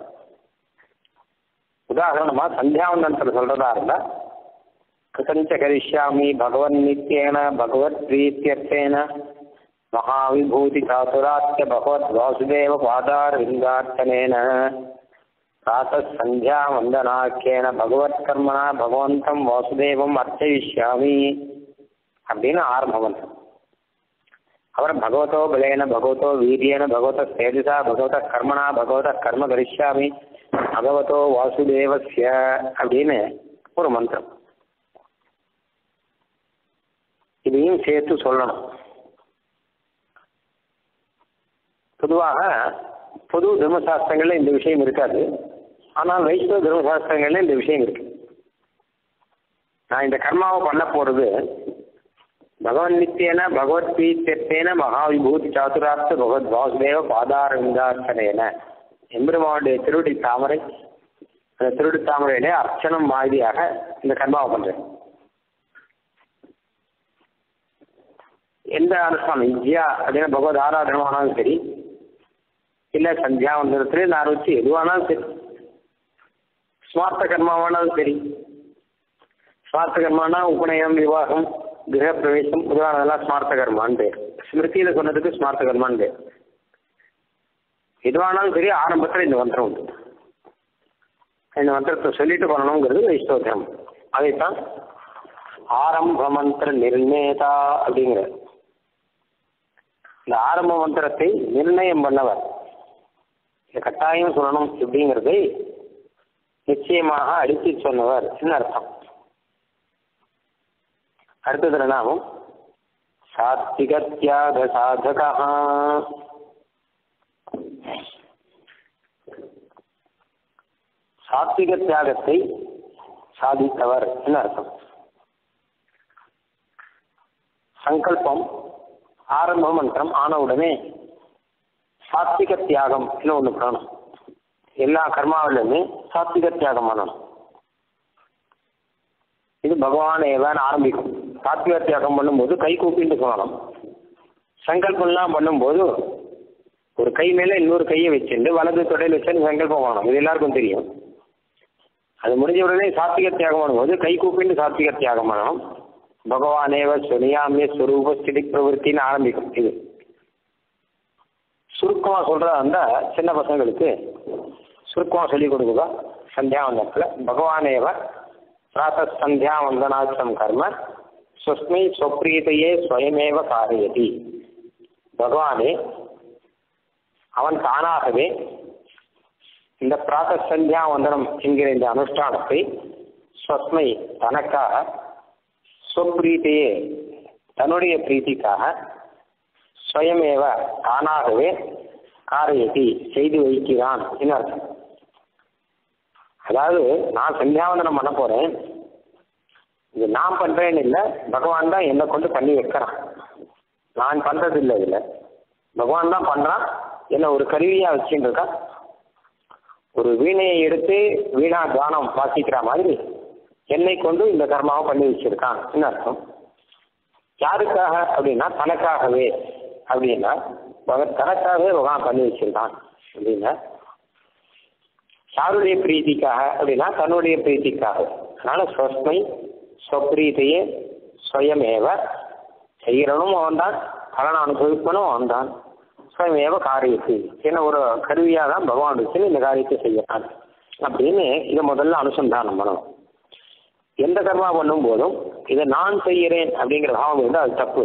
உதாரணமா சந்தியாவந்தனத்தில் சொல்றதா இருந்தா கிருத்தஞ்ச கரிஷ்யாமி பகவன் நித்தியேன பகவத் பிரீத்தியர்த்தேன மகாவிபூதி சாதுராத்திய பகவத் வாசுதேவ பாதார் விந்தார்த்தனேன பிராத்தः சந்தியா வந்தனாக்கியேன பகவத் கர்மனா பகவந்தம் வாசுதேவம் அர்ச்சயிஷ்யாமி அப்படின்னு ஆரம்ப மந்திரம் அப்புறம் பகவதோ பலேன பகவதோ வீரியேன பகவத தேஜசா பகவத கர்மனா பகவத கர்ம கரிஷ்யாமி பகவதோ வாசுதேவஸ்ய அப்படின்னு ஒரு மந்திரம் இதையும் சேர்த்து சொல்லணும் பொதுவாக பொது தர்மசாஸ்திரங்கள்ல இந்த விஷயம் இருக்காது ஆனால் வைஷ்ணவ தர்மசாஸ்திரங்கள்ல இந்த விஷயம் இருக்கு நான் இந்த கர்மாவை பண்ண போறது பகவன் நித்தியன பகவத் பிரீத்தியத்தேன மகாவிபூதி சாதுரார்த்த பகவத் வாசுதேவ பாதாரவிந்தார்ச்சனேன எம்பெருமானுடைய திருவடி தாமரை அந்த திருவடி தாமரையிலே அர்ச்சனம் மாதிரியாக இந்த கர்மாவை பண்றேன் எந்த அனுஷ்டானம் வித்யா அப்படின்னா பகவத் ஆராதனமானாலும் சரி இல்லை சந்தியாவந்தனத்திலே நான் வச்சு எதுவானாலும் சரி ஸ்மார்த்த கர்மாவானாலும் சரி ஸ்மார்த்த கர்மானா உபநயம் விவாகம் கிரக பிரவேசம் முதலானதெல்லாம் ஸ்மார்த்த கர்மான்னு பேர் ஸ்மிருதியில சொன்னதுக்கு ஸ்மார்த்த கர்மான்னு பேர் எதுவானாலும் சரி ஆரம்பத்தில் இந்த மந்திரம் உண்டு இந்த மந்திரத்தை சொல்லிட்டு பண்ணணுங்கிறது வைஷ்ணவம் அதைத்தான் ஆரம்ப மந்திர நிர்ணேதா அப்படிங்கிற இந்த ஆரம்ப மந்திரத்தை நிர்ணயம் பண்ணவர் இந்த கட்டாயம் சொல்லணும் அப்படிங்கிறதை நிச்சயமாக அடித்து சொன்னவர் என்ன அர்த்தம் அடுத்தது நாமம் சாத்விக தியாக சாதகா சாத்விக தியாகத்தை சாதித்தவர் என்ன அர்த்தம் சங்கல்பம் ஆரம்ப மந்திரம் ஆன உடனே சாத்விக தியாகம் ஒன்று காணும் எல்லா கர்மாவிலுமே சாத்விக தியாகம் பண்ணணும் இது பகவான் ஏவான்னு ஆரம்பிக்கும் சாத்விக தியாகம் பண்ணும்போது கை கூப்பிட்டு சொல்லணும் சங்கல்பம்லாம் பண்ணும்போது ஒரு கை மேல இன்னொரு கையை வச்சுட்டு வலது தொடையில் வச்சு சங்கல்பம் பண்ணணும் இது எல்லாருக்கும் தெரியும் அது முடிஞ்ச உடனே சாத்விக தியாகம் பண்ணும்போது கை கூப்பிட்டு சாத்விக தியாகம் பண்ணணும் பகவானேவ சுனியாமிய ஸ்வரூப ஸ்திதி பிரவருத்தின்னு ஆரம்பிக்கும் இது சுருக்கமாக சொல்றதா இருந்தா சின்ன பசங்களுக்கு சுருக்கமாக சொல்லிக் கொடுக்குதா சந்தியாவந்தத்தில் பகவானேவ பிராத்த சந்தியாவந்தனாச்சம் கர்ம சுஸ்மை ஸ்வப்ரீதையே ஸ்வயமேவ காரியதி பகவானே அவன் தானாகவே இந்த பிராத்த சந்தியாவந்தனம் என்கிற இந்த அனுஷ்டானத்தை ஸ்வஸ்மை தனக்காக ஸ்வப்ரீத்தையே தன்னுடைய பிரீத்திக்காக ஸ்வயமேவ தானாகவே காரியத்தை செய்து வைக்கிறான் என்ன அர்த்தம் அதாவது நான் சந்தியாவந்தனம் பண்ண போறேன் இது நான் பண்றேன்னு இல்லை பகவான் தான் என்னை கொண்டு பண்ணி வைக்கிறான் நான் பண்றது இல்லை இதுல பகவான் தான் பண்றான் என்ன ஒரு கருவியா வச்சுட்டு இருக்கான் ஒரு வீணையை எடுத்து வீணா கானம் வாசிக்கிற மாதிரி என்னை கொண்டு இந்த கர்மாவை பண்ணி வச்சிருக்கான் என்ன அர்த்தம் யாருக்காக அப்படின்னா தனக்காகவே அப்படின்னா பகத் தனக்காகவே பகவான் பண்ணி வச்சிருக்கான் அப்படின்னா யாருடைய பிரீத்திக்காக அப்படின்னா தன்னுடைய பிரீத்திக்காக அதனால ஸ்வஸ்மை ஸ்வப்ரீத்தையே ஸ்வயமேவ செய்கிறனும் அவன்தான் பலனை அனுபவிப்பனும் அவன்தான் ஸ்வயமேவ காரியத்தை ஏன்னா ஒரு கருவியாக தான் பகவான் வச்சு இந்த காரியத்தை செய்யறான் அப்படின்னு இதை முதல்ல அனுசந்தானம் பண்ணணும் எந்த கர்மா பண்ணும் போதும் இதை நான் செய்கிறேன் அப்படிங்கிற பாவம் இருந்தால் அது தப்பு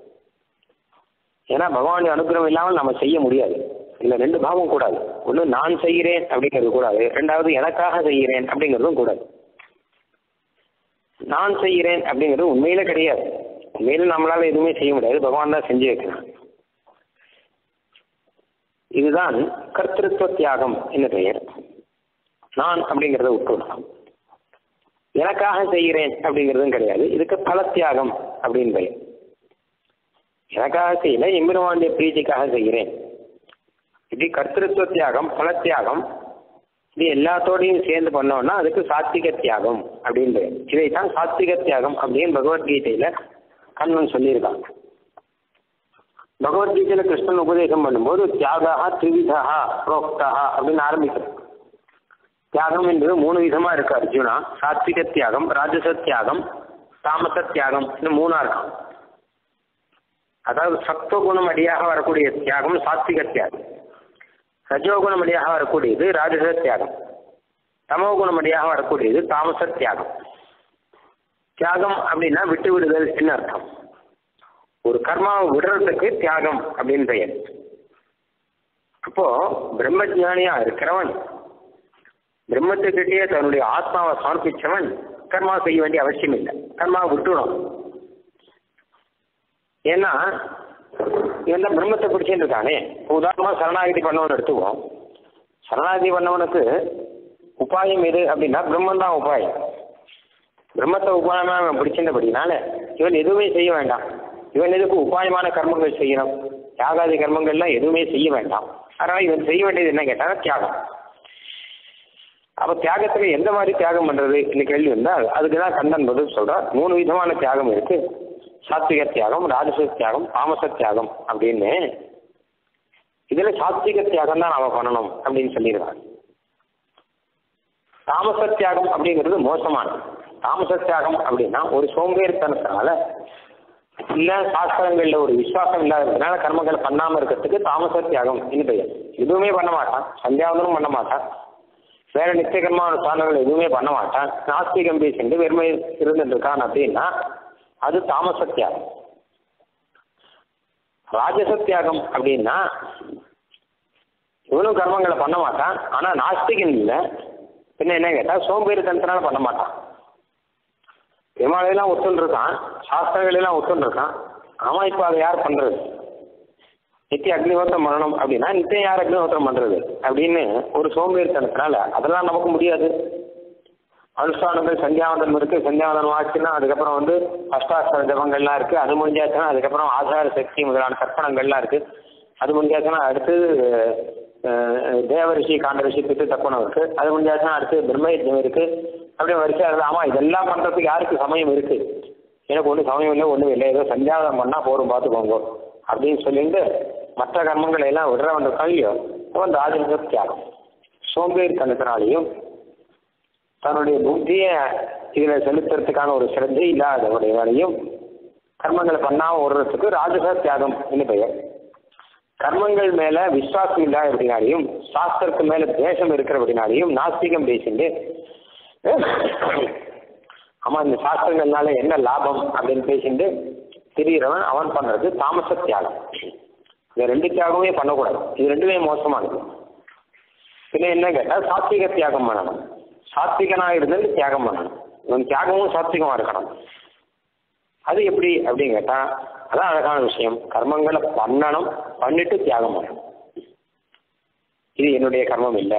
ஏன்னா பகவானுடைய அனுகிரகம் இல்லாமல் நம்ம செய்ய முடியாது இல்லை ரெண்டு பாவம் கூடாது ஒன்று நான் செய்கிறேன் அப்படிங்கிறது கூடாது ரெண்டாவது எனக்காக செய்கிறேன் அப்படிங்கிறதும் கூடாது நான் செய்கிறேன் அப்படிங்கிறது உண்மையில கிடையாது உண்மையில நம்மளால எதுவுமே செய்ய முடியாது பகவான் தான் செஞ்சு வைக்கிறான் இதுதான் கர்த்திருவ தியாகம் என்ன பெயர் நான் அப்படிங்கிறத விட்டுவிடலாம் எனக்காக செய்கிறேன் அப்படிங்கிறதும் கிடையாது இதுக்கு பல தியாகம் அப்படின்னு பெயர் எனக்காக செய்யல எம்பெருமானுடைய பிரீதிக்காக செய்கிறேன் இப்படி கர்த்திருவ தியாகம் பல தியாகம் இது எல்லாத்தோடையும் சேர்ந்து பண்ணோம்னா அதுக்கு சாத்விக தியாகம் அப்படின்னு பெயர் இதைத்தான் சாத்விக தியாகம் அப்படின்னு பகவத்கீதையில கண்ணன் சொல்லியிருக்கான் பகவத்கீதையில கிருஷ்ணன் உபதேசம் பண்ணும்போது தியாகா திரிவிதா புரோக்தா அப்படின்னு ஆரம்பிக்கும் தியாகம் என்பது மூணு விதமா இருக்கு அர்ஜுனா சாத்விக தியாகம் ராஜச தியாகம் தாமச தியாகம் இன்னும் மூணா இருக்கும் அதாவது சத்துவகுணம் அடியாக வரக்கூடிய தியாகம் சாத்விக தியாகம் ரஜோகுணம் அடியாக வரக்கூடியது ராஜச தியாகம் தமோகுணம் அடியாக வரக்கூடியது தாமச தியாகம் தியாகம் அப்படின்னா விட்டு விடுதல் என்ன அர்த்தம் ஒரு கர்மாவை விடுறதுக்கு தியாகம் அப்படின்னு பெயர் அப்போ பிரம்மஜானியா இருக்கிறவன் பிரம்மத்துக்கிட்டே தன்னுடைய ஆத்மாவை சமர்ப்பிச்சவன் கர்மா செய்ய வேண்டிய அவசியம் இல்லை கர்மாவை விட்டுணும் ஏன்னா இவன் தான் பிரம்மத்தை பிடிச்சிட்டு இருக்கானே உதாரணமா சரணாகதி பண்ணவன் எடுத்துக்குவோம் சரணாகதி பண்ணவனுக்கு உபாயம் எது அப்படின்னா பிரம்மன் தான் உபாயம் பிரம்மத்தை உபாயமா அவன் பிடிச்சிருந்தபடினால இவன் எதுவுமே செய்ய வேண்டாம் இவன் எதுக்கு உபாயமான கர்மங்கள் செய்யணும் யாகாதி கர்மங்கள்லாம் எதுவுமே செய்ய வேண்டாம் அதனால இவன் செய்ய வேண்டியது என்ன கேட்டாங்க தியாகம் அப்ப தியாகத்துல எந்த மாதிரி தியாகம் பண்றது இந்த கேள்வி வந்தால் அதுக்கு தான் கண்ணன் பதில் சொல்றார் மூணு விதமான தியாகம் இருக்கு சாத்விக தியாகம் ராஜச தியாகம் தாமச தியாகம் அப்படின்னு இதுல சாத்விக தியாகம் தான் நாம பண்ணணும் அப்படின்னு சொல்லிடுறாங்க தாமச தியாகம் அப்படிங்கிறது மோசமானது தாமச தியாகம் அப்படின்னா ஒரு சோம்பேறித்தனத்தினால இல்ல சாஸ்திரங்கள்ல ஒரு விசுவாசம் இல்லாததுனால கர்மங்களை பண்ணாம இருக்கிறதுக்கு தாமச தியாகம் என்று பெயர் எதுவுமே பண்ண மாட்டான் சந்தியாவதனம் பண்ண மாட்டான் வேற நித்தியகரமான சாதனங்கள் எதுவுமே பண்ண மாட்டான் நாஸ்திகம் பேசிட்டு வெறுமை இருந்துட்டு இருக்கான் அப்படின்னா அது தாமச தியாகம் ராஜச தியாகம் அப்படின்னா இவனும் கர்மங்களை பண்ண மாட்டான் ஆனா நாஸ்திகன் இல்லை பின்ன என்ன கேட்டா சோம்பேறித்தனத்தினால பண்ண மாட்டான் பெருமாளையெல்லாம் ஒத்துன்னு இருக்கான் சாஸ்திரங்களெல்லாம் ஒத்துன்னு இருக்கான் ஆமா இப்போ அதை யார் பண்றது நித்திய அக்னிஹோத்திரம் பண்ணணும் அப்படின்னா நித்தியம் யார் அக்னிஹோத்திரம் பண்றது அப்படின்னு ஒரு சோம்பேறித்தனத்தினால அதெல்லாம் நமக்கு முடியாது அனுஷ்டானங்கள் சந்தியாவந்தனம் இருக்கு சந்தியாவந்தனம் ஆச்சுன்னா அதுக்கப்புறம் வந்து அஷ்டாஸ்தர ஜபங்கள்லாம் இருக்கு அது முடிஞ்சாச்சுன்னா அதுக்கப்புறம் ஆதார சக்தி முதலான தர்ப்பணங்கள்லாம் இருக்கு அது முடிஞ்சாச்சுன்னா அடுத்து அஹ், தேவரிஷி காண்டரிஷி பித்து தப்பனம் இருக்கு அது முடிஞ்சாச்சுன்னா அடுத்து பிரம்ம யஜ்ஞம் இருக்கு அப்படியே வரிசையா இருக்கு ஆமா இதெல்லாம் பண்றதுக்கு யாருக்கு சமயம் இருக்கு எனக்கு ஒன்றும் சமயம் இல்லை ஒன்றும் இல்லை ஏதோ சந்தியாவதம் பண்ணா போரும் பார்த்துக்கோங்க அப்படின்னு சொல்லிட்டு மற்ற கர்மங்களை எல்லாம் விடுறவன் இருக்கான் இல்லையோ அவன் ராஜனிக தியாகம் சோம்பேறித்தனத்தினாலையும் தன்னுடைய புத்தியை இதுல செலுத்துறதுக்கான ஒரு சிரத்தை இல்லாதவரையும் கர்மங்களை பண்ணாம விடுறதுக்கு ராஜச தியாகம் என்று பெயர் கர்மங்கள் மேல விசுவாசம் இல்லாதபடினாலையும் சாஸ்திரத்து மேல தேசம் இருக்கிறபடினாலையும் நாஸ்திகம் பேசிட்டு ஆமா இந்த சாஸ்திரங்கள்னால என்ன லாபம் அப்படின்னு பேசிட்டு திரியிறவன் அவன் பண்றது தாமச தியாகம் இந்த ரெண்டு தியாகமே பண்ணக்கூடாது இது ரெண்டுமே மோசமானது பின்ன என்ன கேட்டா சாத்விக தியாகம் பண்ணணும் சாத்விகனா இருந்து தியாகம் பண்ணணும் இவன் தியாகமும் சாத்விகமா இருக்கணும் அது எப்படி அப்படின்னு கேட்டா அதான் அழகான விஷயம் கர்மங்களை பண்ணணும் பண்ணிட்டு தியாகம் பண்ணணும் இது என்னுடைய கர்மம் இல்லை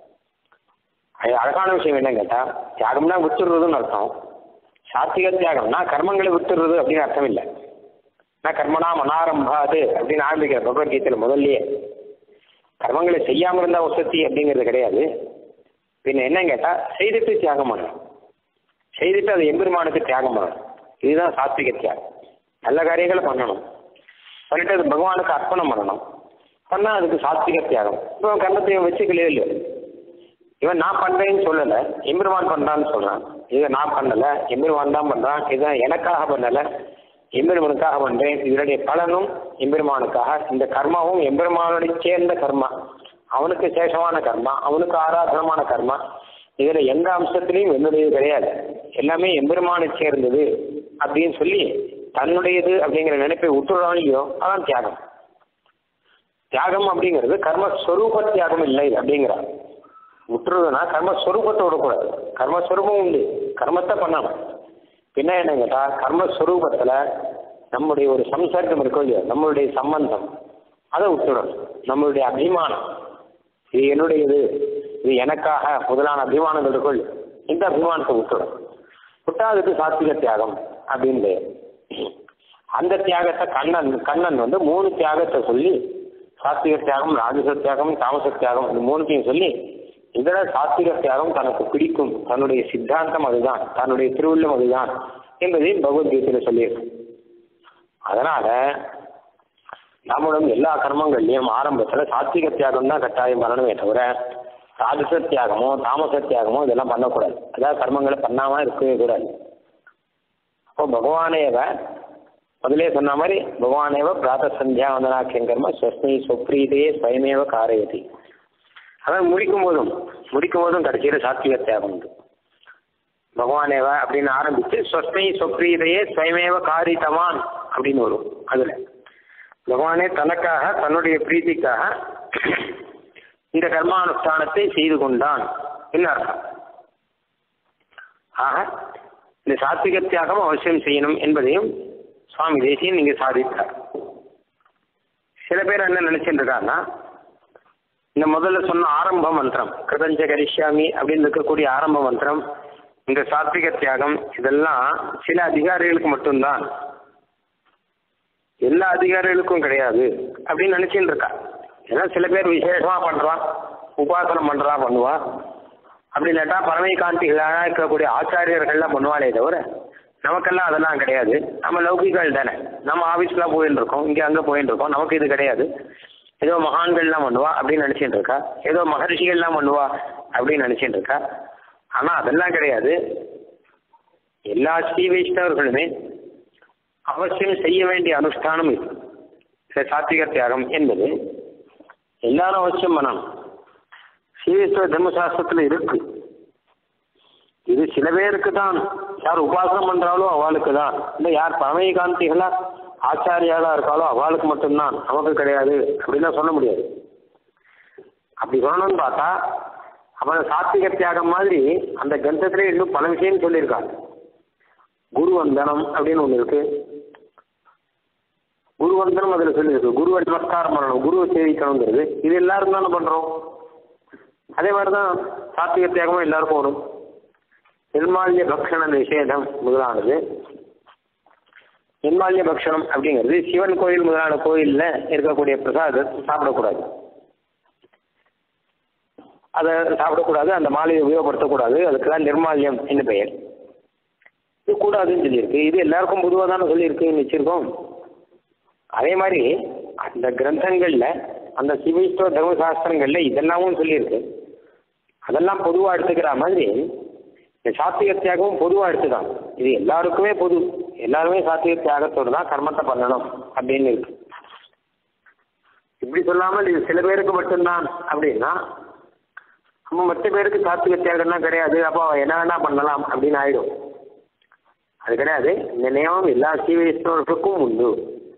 அது அழகான விஷயம் என்ன கேட்டா தியாகம்னா விட்டுறதுன்னு அர்த்தம் சாத்விக தியாகம்னா கர்மங்களை விட்டுறது அப்படின்னு அர்த்தம் இல்லை நான் கர்மனா மனாரம்பாது அப்படின்னு ஆரம்பிக்கிற பகவத்கீதையில முதல்லயே கர்மங்களை செய்யாம இருந்தா வசதி அப்படிங்கிறது கிடையாது பின்ன என்ன கேட்டா செய்துட்டு தியாகம் பண்ணணும் செய்துட்டு அது எம்பெருமானுக்கு தியாகம் பண்ணணும் இதுதான் சாத்விக தியாகம் நல்ல காரியங்களை பண்ணணும் பண்ணிட்டு அது பகவானுக்கு அர்ப்பணம் பண்ணணும் பண்ணா அதுக்கு சாத்விக தியாகம் இப்போ கர்மத்தையும் வச்சுக்கலையோ இல்லையோ இவன் நான் பண்றேன்னு சொல்லல எம்பெருமான் பண்றான்னு சொல்றான் இதை நான் பண்ணல எம்பெருமான் தான் பண்றான் இதை எனக்காக பண்ணல எம்பெருமானுக்காக பண்றேன் இதனுடைய பலனும் எம்பெருமானுக்காக இந்த கர்மாவும் எம்பெருமானுடைய சேர்ந்த கர்மா அவனுக்கு சேஷமான கர்மா அவனுக்கு ஆராதனமான கர்மா இதுல எந்த அம்சத்திலையும் என்னுடையது கிடையாது எல்லாமே எம்பெருமானை சேர்ந்தது அப்படின்னு சொல்லி தன்னுடையது அப்படிங்கிற நினைப்பை விட்டுறான் இல்லையோ அதான் தியாகம் தியாகம் அப்படிங்கிறது கர்மஸ்வரூப தியாகம் இல்லை அப்படிங்கிறார் விட்டுறதுன்னா கர்மஸ்வரூபத்தை விடக்கூடாது கர்மஸ்வரூபம் உண்டு கர்மத்தை பண்ணணும் பின்ன என்ன கேட்டா கர்மஸ்வரூபத்துல நம்முடைய ஒரு சம்சர்க்கம் இருக்கோ இல்லையோ நம்மளுடைய சம்பந்தம் அதை விட்டுடணும் நம்மளுடைய அபிமானம் இது என்னுடையது இது எனக்காக முதலான அபிமானங்கள் இருக்கோ இல்லையோ இந்த அபிமானத்தை விட்டுடும் விட்டா அதுக்கு சாத்விக தியாகம் அப்படின்னு பெயர். அந்த தியாகத்தை கண்ணன் கண்ணன் வந்து மூணு தியாகத்தை சொல்லி சாத்விக தியாகம் ராஜச தியாகம் தாமச தியாகம் இந்த மூணுத்தையும் சொல்லி இதர சாத்விக தியாகம் தனக்கு பிடிக்கும் தன்னுடைய சித்தாந்தம் அதுதான் தன்னுடைய திருவுள்ளம் அதுதான் என்பதையும் பகவத்கீதையில சொல்லியிருக்கு அதனால நம்மளும் எல்லா கர்மங்கள்லயும் ஆரம்பத்துல சாத்விக தியாகம் தான் கட்டாயம் பண்ணணுமே தவிர ராஜச தியாகமோ தாமச தியாகமோ இதெல்லாம் பண்ணக்கூடாது அதாவது கர்மங்களை பண்ணாம இருக்கவே கூடாது அப்போ பகவானேவ முதலே சொன்ன மாதிரி பகவானேவ பிராத சந்தியா வந்தனாக்கியம் கர்ம ஸ்வஸ்மி சொப்ரீதையே ஸ்வயமேவ காரயதி அதான் முடிக்கும் போதும் முடிக்கும் போதும் கடைசியில் சாத்விக தியாகம் உண்டு பகவானேவ அப்படின்னு ஆரம்பிச்சு ஸ்வஸ்மை சொப்ரீதையே ஸ்வயமேவ காரித்தவான் அப்படின்னு வரும் அதுல பகவானே தனக்காக தன்னுடைய பிரீத்திக்காக இந்த கர்மானுஷ்டானத்தை செய்து கொண்டான் என்ன அர்த்தம் ஆக இந்த சாத்விக தியாகம் அவசியம் செய்யணும் என்பதையும் சுவாமி தேசியன் நீங்க சாதித்தார் சில பேர் என்ன நினைச்சிட்டு இருக்காங்கன்னா இந்த முதல்ல சொன்ன ஆரம்ப மந்திரம் கிருதஞ்ச கரிஷ்யாமி அப்படின்னு இருக்கக்கூடிய ஆரம்ப மந்திரம் இந்த சாத்விக தியாகம் இதெல்லாம் சில அதிகாரிகளுக்கு மட்டும்தான் எல்லா அதிகாரிகளுக்கும் கிடையாது அப்படின்னு நினைச்சுட்டு இருக்கா ஏன்னா சில பேர் விசேஷமா பண்றான் உபாசனம் பண்றா பண்ணுவா அப்படி இல்லாட்டா பரமை காந்திகளாக இருக்கக்கூடிய ஆச்சாரியர்கள்லாம் பண்ணுவாளே தவிர நமக்கெல்லாம் அதெல்லாம் கிடையாது நம்ம லௌகிகள் தானே நம்ம ஆஃபீஸ்லாம் போயின்னு இருக்கோம் இங்கே அங்கே போயின்னு இருக்கோம் நமக்கு இது கிடையாது ஏதோ மகான்கள்லாம் பண்ணுவா அப்படின்னு நினைச்சிட்டு இருக்கா ஏதோ மகர்ஷிகள்லாம் பண்ணுவா அப்படின்னு நினைச்சிட்டு இருக்கா ஆனா அதெல்லாம் கிடையாது எல்லா ஸ்ரீ வைஷ்ணவர்களுமே அவசியம் செய்ய வேண்டிய அனுஷ்டானம் இது இந்த சாத்விக தியாகம் என்பது எல்லாரும் அவசியம் பண்ணணும் ஸ்ரீவைஷ்ணவ தர்மசாஸ்திரத்துல இருக்கு இது சில பேருக்கு தான் யார் உபாசனம் பண்றாளோ அவளுக்கு தான் இல்லை யார் பரமய காந்திகளா ஆச்சாரியாளா இருக்காளோ அவளுக்கு மட்டும்தான் நமக்கு கிடையாது அப்படின்லாம் சொல்ல முடியாது அப்படி சொல்லணும்னு பார்த்தா அவன் சாத்விக தியாகம் மாதிரி அந்த கிரந்தத்திலே இன்னும் பல விஷயம் சொல்லியிருக்காங்க குரு வந்தனம் அப்படின்னு ஒன்று இருக்கு குரு வந்தனம் அதில் சொல்லியிருக்கு குருவை நமஸ்காரம் பண்ணணும் குருவை சேவிக்கணுங்கிறது இது எல்லாரும் தானே பண்றோம் அதே மாதிரி தான் சாத்விக தியாகமும் எல்லாருக்கும் வரும் நிர்மால்ய பக்ஷண நிஷேதம் முதலானது நிர்மால்ய பக்ஷணம் அப்படிங்கிறது சிவன் கோயில் முதலான கோயில்ல இருக்கக்கூடிய பிரசாதம் சாப்பிடக்கூடாது அதை சாப்பிடக்கூடாது அந்த மாலையை உபயோகப்படுத்தக்கூடாது அதுக்கெல்லாம் நிர்மால்யம் என்று பெயர் இது கூடாதுன்னு சொல்லியிருக்கு இது எல்லாருக்கும் பொதுவாக தானே சொல்லியிருக்குன்னு வச்சிருக்கோம் அதே மாதிரி அந்த கிரந்தங்கள்ல அந்த சிவைஷ்டவ தர்மசாஸ்திரங்கள்ல இதெல்லாமும் சொல்லியிருக்கு அதெல்லாம் பொதுவாக எடுத்துக்கிற மாதிரி இந்த சாத்விக தியாகமும் பொதுவாக எடுத்துதான் இது எல்லாருக்குமே பொது எல்லாருமே சாத்விக தியாகத்தோடு தான் கர்மத்தை பண்ணணும் அப்படின்னு இருக்கு இப்படி சொல்லாமல் இது சில பேருக்கு மட்டும்தான் அப்படின்னா நம்ம மற்ற பேருக்கு சாத்விக தியாகம்லாம் கிடையாது அப்போ என்ன வேணா பண்ணலாம் அப்படின்னு ஆயிடும் அது கிடையாது இந்த நியமம் எல்லா சீவைஷ்ணவர்களுக்கும் உண்டு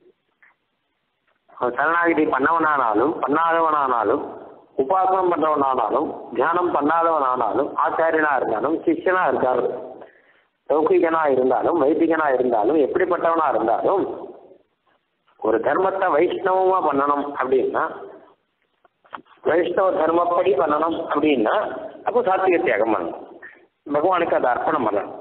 அவன் சரணாகிதி பண்ணவனானாலும் பண்ணாதவனானாலும் உபாசனம் பண்றவனானாலும் தியானம் பண்ணாதவனானாலும் ஆச்சாரியனா இருந்தாலும் சிஷ்யனா இருந்தாலும் லௌகிகனா இருந்தாலும் வைதிகனா இருந்தாலும் எப்படிப்பட்டவனா இருந்தாலும் ஒரு தர்மத்தை வைஷ்ணவமா பண்ணணும் அப்படின்னா வைஷ்ணவ தர்மப்படி பண்ணணும் அப்படின்னா அப்போ சாத்விக தியாகம் பண்ணணும் பகவானுக்கு அதை அர்ப்பணம் பண்ணணும்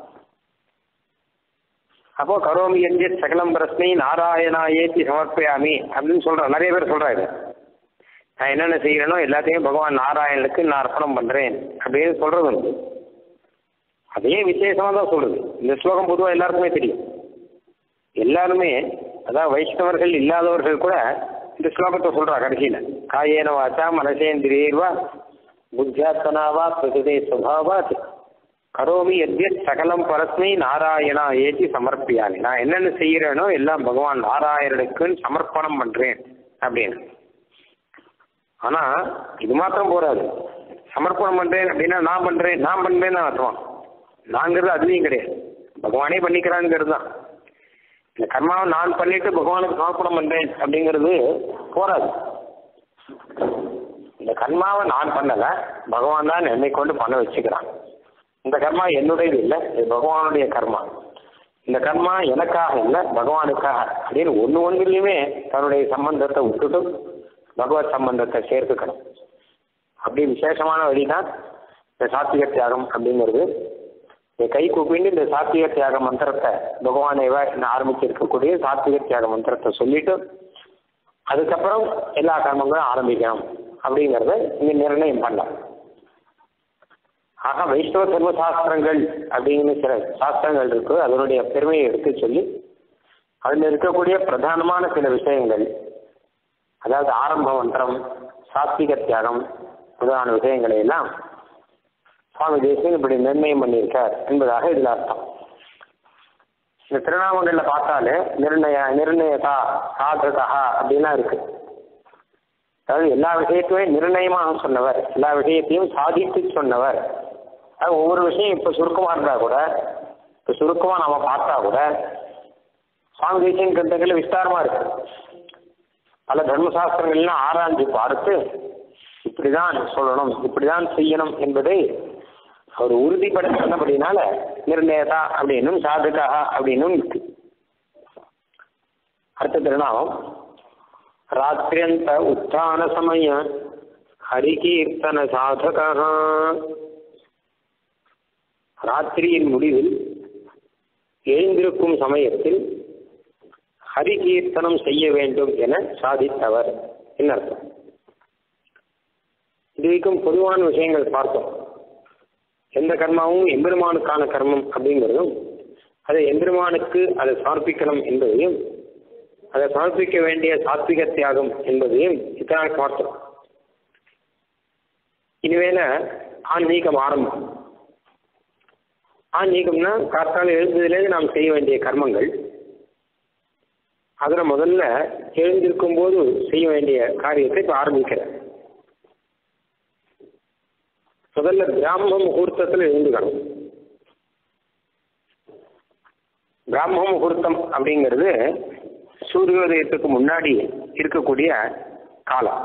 அப்போ கரோமி எஞ்சி சகலம் பிரஸ்னை நாராயணா ஏத்தி சமர்ப்பயாமி அப்படின்னு சொல்றேன் நிறைய பேர் சொல்றாங்க நான் என்னென்ன செய்யறேனோ எல்லாத்தையும் பகவான் நாராயணனுக்கு நான் அர்ப்பணம் பண்றேன் அப்படின்னு சொல்றது உண்டு அதே விசேஷமா தான் சொல்லுது இந்த ஸ்லோகம் பொதுவாக எல்லாருக்குமே தெரியும் எல்லாருமே அதாவது வைஷ்ணவர்கள் இல்லாதவர்கள் கூட இந்த ஸ்லோகத்தை சொல்றா கடைசியில காயேன வாச்சா மனசேந்திரியர்வா புத்தியாத்மனாவா பிரகிருதே சுபாவாத் கரோமி எத்யத் சகலம் பரஸ்மை நாராயணா ஏற்றி சமர்ப்பியாமி நான் என்னென்ன செய்யறேனோ எல்லாம் பகவான் நாராயணனுக்குன்னு சமர்ப்பணம் பண்றேன் அப்படின்னு ஆனா இது மாத்திரம் போறாது சமர்ப்பணம் பண்றேன் அப்படின்னா நான் பண்றேன் நான் பண்றேன்னு அர்த்தம் நாங்கிறது அதுவும் கிடையாது பகவானே பண்ணிக்கிறாங்கிறது தான் இந்த கர்மாவை நான் பண்ணிட்டு பகவானுக்கு சமர்ப்பணம் பண்றேன் அப்படிங்கிறது போராது இந்த கர்மாவை நான் பண்ணல பகவான் தான் என்னை கொண்டு பண்ண வச்சுக்கிறான் இந்த கர்மா என்னுடையது இல்லை இது பகவானுடைய கர்மா இந்த கர்மா எனக்காக இல்லை பகவானுக்காக அப்படின்னு ஒன்று ஒன்றுலையுமே தன்னுடைய சம்பந்தத்தை விட்டுட்டு பகவத் சம்பந்தத்தை சேர்த்துக்கணும் அப்படி விசேஷமான வழிதான் இந்த சாத்விக தியாகம் அப்படிங்கிறது இந்த கை கூப்பிட்டு இந்த சாத்விக தியாக மந்திரத்தை பகவானேவா ஆரம்பிச்சிருக்கக்கூடிய சாத்விக தியாக மந்திரத்தை சொல்லிட்டு அதுக்கப்புறம் எல்லா கர்மங்களும் ஆரம்பிக்கணும் அப்படிங்கிறத இங்க நிர்ணயம் பண்ணலாம் ஆக வைஷ்ணவ தர்ம சாஸ்திரங்கள் அப்படிங்கிற சில சாஸ்திரங்கள் இருக்கு அதனுடைய பெருமையை எடுத்து சொல்லி அதில் இருக்கக்கூடிய பிரதானமான சில விஷயங்கள் அதாவது ஆரம்ப மந்திரம் சாத்விக தியாகம் முதலான விஷயங்களை எல்லாம் சுவாமி தேசியம் இப்படி நிர்ணயம் பண்ணியிருக்கார் என்பதாக இதில் அர்த்தம் இந்த திருநாமங்கள்ல பார்த்தாலே நிர்ணய நிர்ணயதா சாதகா அப்படின்லாம் இருக்கு அதாவது எல்லா விஷயத்தையுமே நிர்ணயமாக சொன்னவர் எல்லா விஷயத்தையும் சாதித்து சொன்னவர் அது ஒவ்வொரு விஷயம் இப்போ சுருக்கமாக இருந்தால் கூட இப்போ சுருக்கமாக நம்ம பார்த்தா கூட சுவாமி தேசியன் கிரந்தங்கள் விஸ்தாரமாக இருக்கு பல தர்மசாஸ்திரங்கள்லாம் ஆராய்ஞ்சு பார்த்து இப்படிதான் சொல்லணும் இப்படிதான் செய்யணும் என்பதை அவர் உறுதிப்படுத்த சொன்னபடினால நிர்ணயதா அப்படின்னும் சாதகா அப்படின்னும் இருக்கு அடுத்த திருநாமம் ராத்திரியந்த உத்தான சமய ஹரிகீர்த்தன சாதகா ராத்திரியின் முடிவில் எழுந்திருக்கும் சமயத்தில் ஹரிகீர்த்தனம் செய்ய வேண்டும் என சாதித்தவர் என்ன அர்த்தம் இதுவரைக்கும் பொதுவான விஷயங்கள் பார்த்தோம் எந்த கர்மாவும் எம்பெருமானுக்கான கர்மம் அப்படிங்கிறதும் அதை எம்பெருமானுக்கு அதை சமர்ப்பிக்கணும் என்பதையும் அதை சமர்ப்பிக்க வேண்டிய சாத்விக தியாகம் என்பதையும் இத்தனை பார்த்தோம் இனிமேல ஆன்மீகம் ஆரம்பம் ஆன்மீகம்னா காத்தால எழுந்ததுலேருந்து நாம் செய்ய வேண்டிய கர்மங்கள் அதில் முதல்ல எழுந்திருக்கும் போது செய்ய வேண்டிய காரியத்தை இப்போ ஆரம்பிக்கிறேன் முதல்ல பிராம முகூர்த்தத்தில் எழுந்துக்கணும் பிராம முகூர்த்தம் அப்படிங்கிறது சூரியோதயத்துக்கு முன்னாடி இருக்கக்கூடிய காலம்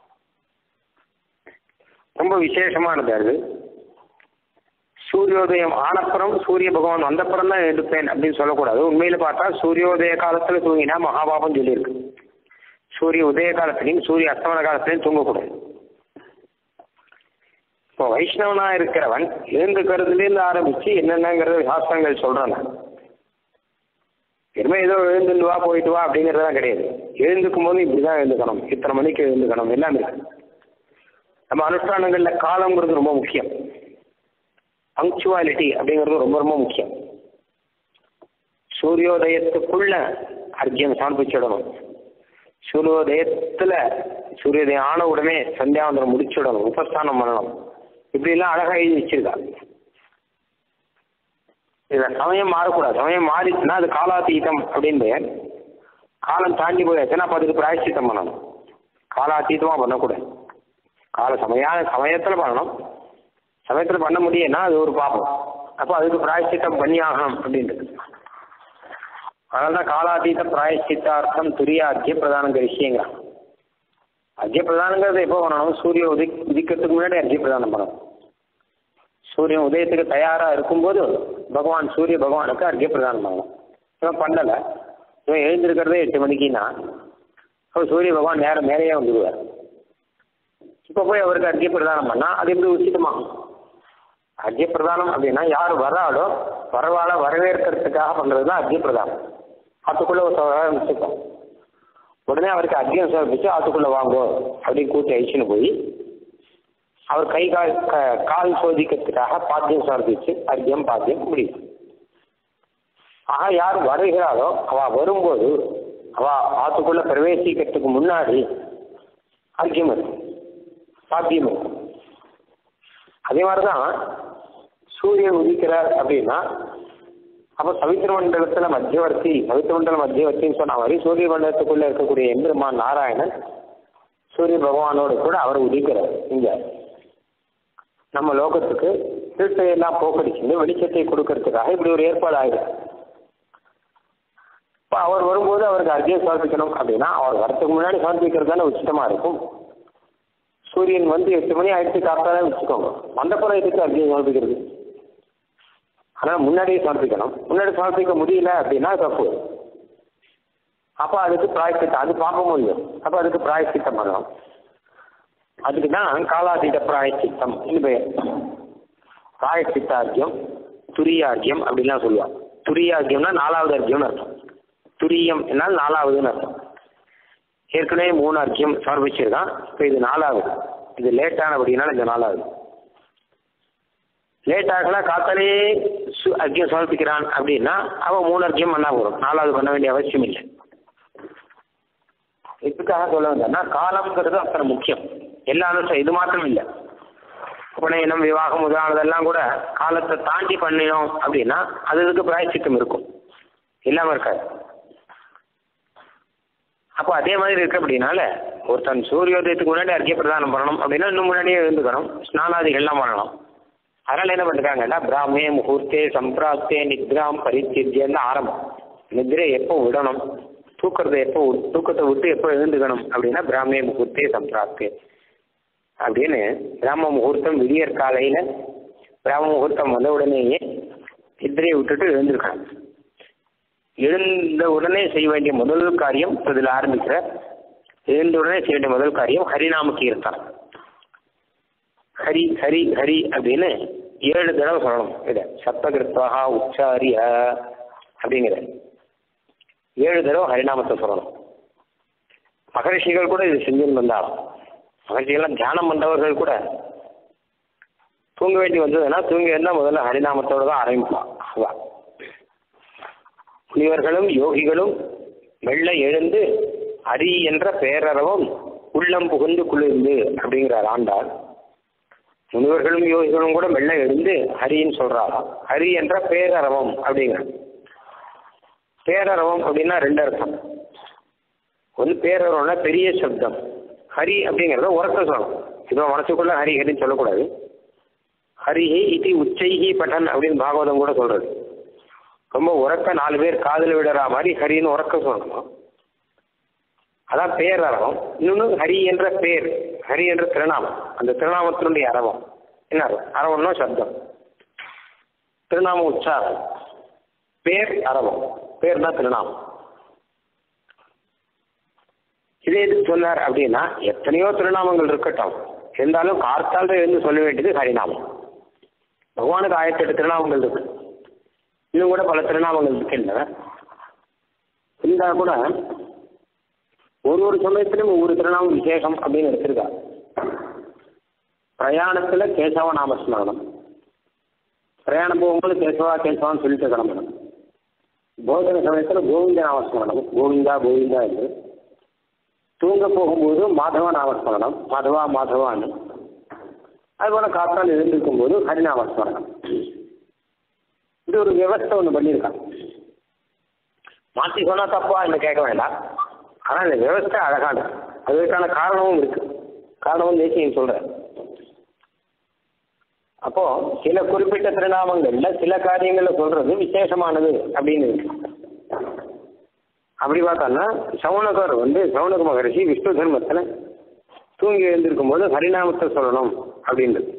ரொம்ப விசேஷமானது அது சூரியோதயம் ஆனப்புறம் சூரிய பகவான் வந்தப்புறம் தான் எடுப்பேன் அப்படின்னு சொல்லக்கூடாது உண்மையில பார்த்தா சூரியோதய காலத்துல தூங்கினா மகாபாபம் சொல்லியிருக்கு சூரிய உதய காலத்திலையும் சூரிய அஸ்தமன காலத்திலையும் தூங்கக்கூடாது இப்போ வைஷ்ணவனா இருக்கிறவன் எழுந்துக்கிறதுலேருந்து ஆரம்பிச்சு என்னென்னங்கிறது சாஸ்திரங்கள் சொல்றாங்க பெருமை ஏதோ எழுந்துட்டு வா போயிட்டு வா அப்படிங்கிறதெல்லாம் கிடையாது எழுந்துக்கும் போது இப்படிதான் எழுந்துக்கணும் இத்தனை மணிக்கு எழுந்துக்கணும் எல்லாம் இருக்கு நம்ம அனுஷ்டானங்கள்ல காலங்கிறது ரொம்ப முக்கியம் பங்க்சுவாலிட்டி அப்படிங்கிறது ரொம்ப ரொம்ப முக்கியம் சூரியோதயத்துக்குள்ள அர்க்கியம் சமர்ப்பிச்சிடணும் சூரியோதயத்துல சூரியோதயம் ஆன உடனே சந்தியாவந்தனம் முடிச்சுடணும் உபஸ்தானம் பண்ணணும் இப்படிலாம் அழகா எழுதி வச்சிருக்கா இதுல சமயம் மாறக்கூடாது சமயம் மாறிச்சுன்னா அது காலாத்தீதம் அப்படின்னு பெயர் காலம் தாண்டி போயாச்சுன்னா அப்போ அதுக்கு பிராயச்சித்தம் பண்ணணும் காலாத்தீதமா பண்ணக்கூடாது கால சமயான சமயத்துல பண்ணணும் சமயத்துல பண்ண முடியும்னா அது ஒரு பாப்பம் அப்போ அதுக்கு பிராயச்சித்தம் பண்ணி ஆகணும் அப்படின்றது அதனால தான் காலாதீத பிராயச்சித்தார்த்தம் துரியாத்திய பிரதானம் விஷயங்கிறான் அர்க்கிய பிரதானங்கிறது எப்போ பண்ணணும் சூரியன் உதி உதிக்கிறதுக்கு முன்னாடி அர்க்கிய பிரதானம் பண்ணணும் சூரியன் உதயத்துக்கு தயாரா இருக்கும்போது பகவான் சூரிய பகவானுக்கு அர்க்கிய பிரதானம் பண்ணணும் இவன் பண்ணலை இவன் எழுந்திருக்கிறதே எட்டு மணிக்குன்னா அவர் சூரிய பகவான் நேரம் மேலேயே வந்துடுவார் இப்போ போய் அவருக்கு அர்க்கிய பிரதானம் பண்ணால் அது எப்படி உச்சிதமாகும் அர்க்கிய பிரதானம் அப்படின்னா யார் வராளோ வரவாள வரவேற்கிறதுக்காக பண்ணுறது தான் அர்க்கிய பிரதானம் அதுக்குள்ளே ஒரு ஆரம்பிச்சுக்கோம் உடனே அவருக்கு அர்க்கியம் சமர்ப்பிச்சு ஆத்துக்குள்ள வாங்கோ அப்படின்னு கூட்டி அழிச்சுன்னு போய் அவர் கை கால் க- கால் சோதிக்கிறதுக்காக பாத்தியம் சமர்ப்பிச்சு அர்க்கியம் பாத்தியம் முடியும் ஆக யார் வருகிறாளோ அவ வரும்போது அவ ஆத்துக்குள்ள பிரவேசிக்கிறதுக்கு முன்னாடி அர்க்கியம் இருக்கும் பாத்தியம் இருக்கும் அதே மாதிரிதான் சூரியன் உதிக்கிறார் அப்படின்னா அப்போ சவித்திர மண்டலத்துல மத்தியவர்த்தி சவித்திர மண்டல மத்தியவர்த்தின்னு சொன்ன மாதிரி சூரிய மண்டலத்துக்குள்ள இருக்கக்கூடிய எம்பெருமான் நாராயணன் சூரிய பகவானோடு கூட அவர் உதிக்கிறார் இங்க நம்ம லோகத்துக்கு இருட்டையெல்லாம் போக்கடிச்சு வெளிச்சத்தை கொடுக்கறதுக்காக இப்படி ஒரு ஏற்பாடு ஆயிடும் இப்போ அவர் வரும்போது அவருக்கு அர்க்கியம் சமர்ப்பிக்கணும் அப்படின்னா அவர் வரத்துக்கு முன்னாடி சமர்ப்பிக்கிறது தானே உச்சிதமா இருக்கும் சூரியன் வந்து எட்டு மணி ஆயிடுச்சு காத்தாலே வச்சுக்கோங்க வந்தப்புறம் எதுக்கு அர்க்கியம் சமர்ப்பிக்கிறது ஆனால் முன்னாடியே சமர்ப்பிக்கணும் முன்னாடி சமர்ப்பிக்க முடியல அப்படின்னா தப்பு அப்போ அதுக்கு பிராயச்சித்தம் அது பார்க்க முடியும் அப்போ அதுக்கு பிராயச்சித்தம் பண்ணணும் அதுக்கு தான் காலாதீத பிராயச்சித்தம் இது பெயர் பிராயச்சித்தார்க்கியம் துரியார்க்கியம் அப்படின்லாம் சொல்லுவாங்க துரியார்க்கியம்னா நாலாவது அர்க்கியம்னு அர்த்தம் துரியம் என்னால் நாலாவதுன்னு அர்த்தம் ஏற்கனவே மூணு அர்க்கியம் சமர்ப்பிச்சிருக்கான் இப்போ இது நாலாவது இது லேட்டானபடினால இந்த நாலாவது லேட் ஆகலாம் காத்தாலே சு- அர்க்கியம் சமர்ப்பிக்கிறான் அப்படின்னா அவன் மூணு அர்க்கியம் பண்ணா போதும் நாலாவது பண்ண வேண்டிய அவசியம் இல்லை இதுக்காக சொல்ல வந்தேன்னா காலம்ங்கிறது அத்தனை முக்கியம் எல்லா அனுஷ்டம் இது மாத்திரம் இல்லை உபநயனம் விவாகம் முதலானதெல்லாம் கூட காலத்தை தாண்டி பண்ணினோம் அப்படின்னா அது இதுக்கு பிராயச்சித்தம் இருக்கும் இல்லாமல் இருக்காது அப்போ அதே மாதிரி இருக்கு அப்படின்னால ஒருத்தன் சூரியோதயத்துக்கு முன்னாடி அர்க்கிய பிரதானம் பண்ணணும் அப்படின்னா இன்னும் முன்னாடியே எழுந்துக்கணும் ஸ்நானாதிகள்லாம் பண்ணணும் அதனால என்ன பண்ணிருக்காங்கன்னா பிராமே முகூர்த்தே சம்பிராப்தே நித்ராம் பரித்தியன்னு ஆரம்பம் நித்ரை எப்போ விடணும் தூக்கத்தை எப்போ வி- தூக்கத்தை விட்டு எப்போ எழுந்துக்கணும் அப்படின்னா பிராமே முகூர்த்தே சம்பிராப்தே அப்படின்னு பிராம முகூர்த்தம் விடியற் காலையில பிராம முகூர்த்தம் வந்த உடனேயே நித்ரையை விட்டுட்டு எழுந்திருக்காங்க எழுந்த உடனே செய்ய வேண்டிய முதல் காரியம் இதில் ஆரம்பிக்கிற எழுந்த உடனே செய்ய வேண்டிய முதல் காரியம் ஹரிநாம கீர்த்தனம் ஹரி ஹரி ஹரி அப்படின்னு ஏழு தடவை சொல்லணும் இதை சப்தகிருத்வா உச்சாரிய அப்படிங்கிற ஏழு தடவை ஹரிநாமத்தை சொல்லணும் மகரிஷிகள் கூட இது செஞ்சுன்னு வந்தாலும் மகரிஷிகள்லாம் தியானம் பண்றவர்கள் கூட தூங்க வேண்டி வந்ததுன்னா தூங்கி இருந்தால் முதல்ல ஹரிநாமத்தோட தான் ஆரம்பிப்பான் அவ முனிவர்களும் யோகிகளும் மெல்ல எழுந்து ஹரி என்ற பேரறவும் உள்ளம் புகுந்து குளிர்ந்து அப்படிங்கிறார் ஆண்டாள் முனிவர்களும் யோகிகளும் கூட மெல்ல எழுந்து ஹரின்னு சொல்றாராம் ஹரி என்ற பேரறவம் அப்படிங்கிற பேரறவம் அப்படின்னா ரெண்டு அர்த்தம் ஒன்று பேரறவம்னா பெரிய சப்தம் ஹரி அப்படிங்கிறத உறக்க சொல்லணும் இதோ மனசுக்குள்ள ஹரி ஹரின்னு சொல்லக்கூடாது ஹரிஹி இது உச்சைஹி பட்டன் அப்படின்னு பாகவதம் கூட சொல்றது ரொம்ப உறக்க நாலு பேர் காதில் விடுற மாதிரி ஹரின்னு உறக்க சொல்லணும் அதான் பேர் அரவம் இன்னொன்று ஹரி என்ற பேர் ஹரி என்ற திருநாமம் அந்த திருநாமத்தினுடைய அரவம் என்ன அர்த்தம் அரவம்னா சப்தம் திருநாம உச்சாரம் பேர் அரவம் பேர் தான் திருநாமம் இதே இது சொன்னார் அப்படின்னா எத்தனையோ திருநாமங்கள் இருக்கட்டும் இருந்தாலும் கார்த்தால் எழுந்து சொல்ல வேண்டியது ஹரிநாமம் பகவானுக்கு ஆயிரத்தி எட்டு திருநாமங்கள் இருக்கு இன்னும் கூட பல திருநாமங்கள் இருக்கின்றன இருந்தால் கூட ஒரு ஒரு சமயத்திலும் ஒவ்வொரு திருநாமம் விசேஷம் அப்படின்னு எடுத்திருக்காங்க பிரயாணத்துல கேசவ நாமஸ்மரணம் பிரயாணம் போகும்போது கேசவா கேசவான்னு சொல்லிட்டு கிளம்பணும் போதன சமயத்துல கோவிந்த நாமஸ்மரணம் கோவிந்தா கோவிந்தா என்று தூங்க போகும்போது மாதவ நாமஸ்மரணம் மாதவா மாதவான்னு அதுபோல காத்தால் எழுந்திருக்கும் போது ஹரிநாமஸ்மரணம் இது ஒரு விவஸ்தை ஒன்று பண்ணியிருக்கான் மாற்றி சொன்னா தப்பா என்ன கேட்க வேண்டாம் ஆனால் இந்த விவஸ்தை அழகானது அதுக்கான காரணமும் இருக்கு காரணமும் தேசியம் சொல்றேன் அப்போ சில குறிப்பிட்ட திருநாமங்கள்ல சில காரியங்களை சொல்றது விசேஷமானது அப்படின்னு இருக்கு அப்படி பார்த்தோம்னா சவுனகர் வந்து சவுனக மகரிஷி விஷ்ணு தர்மத்தில் தூங்கி எழுந்திருக்கும் போது ஹரிநாமத்தை சொல்லணும் அப்படின்றது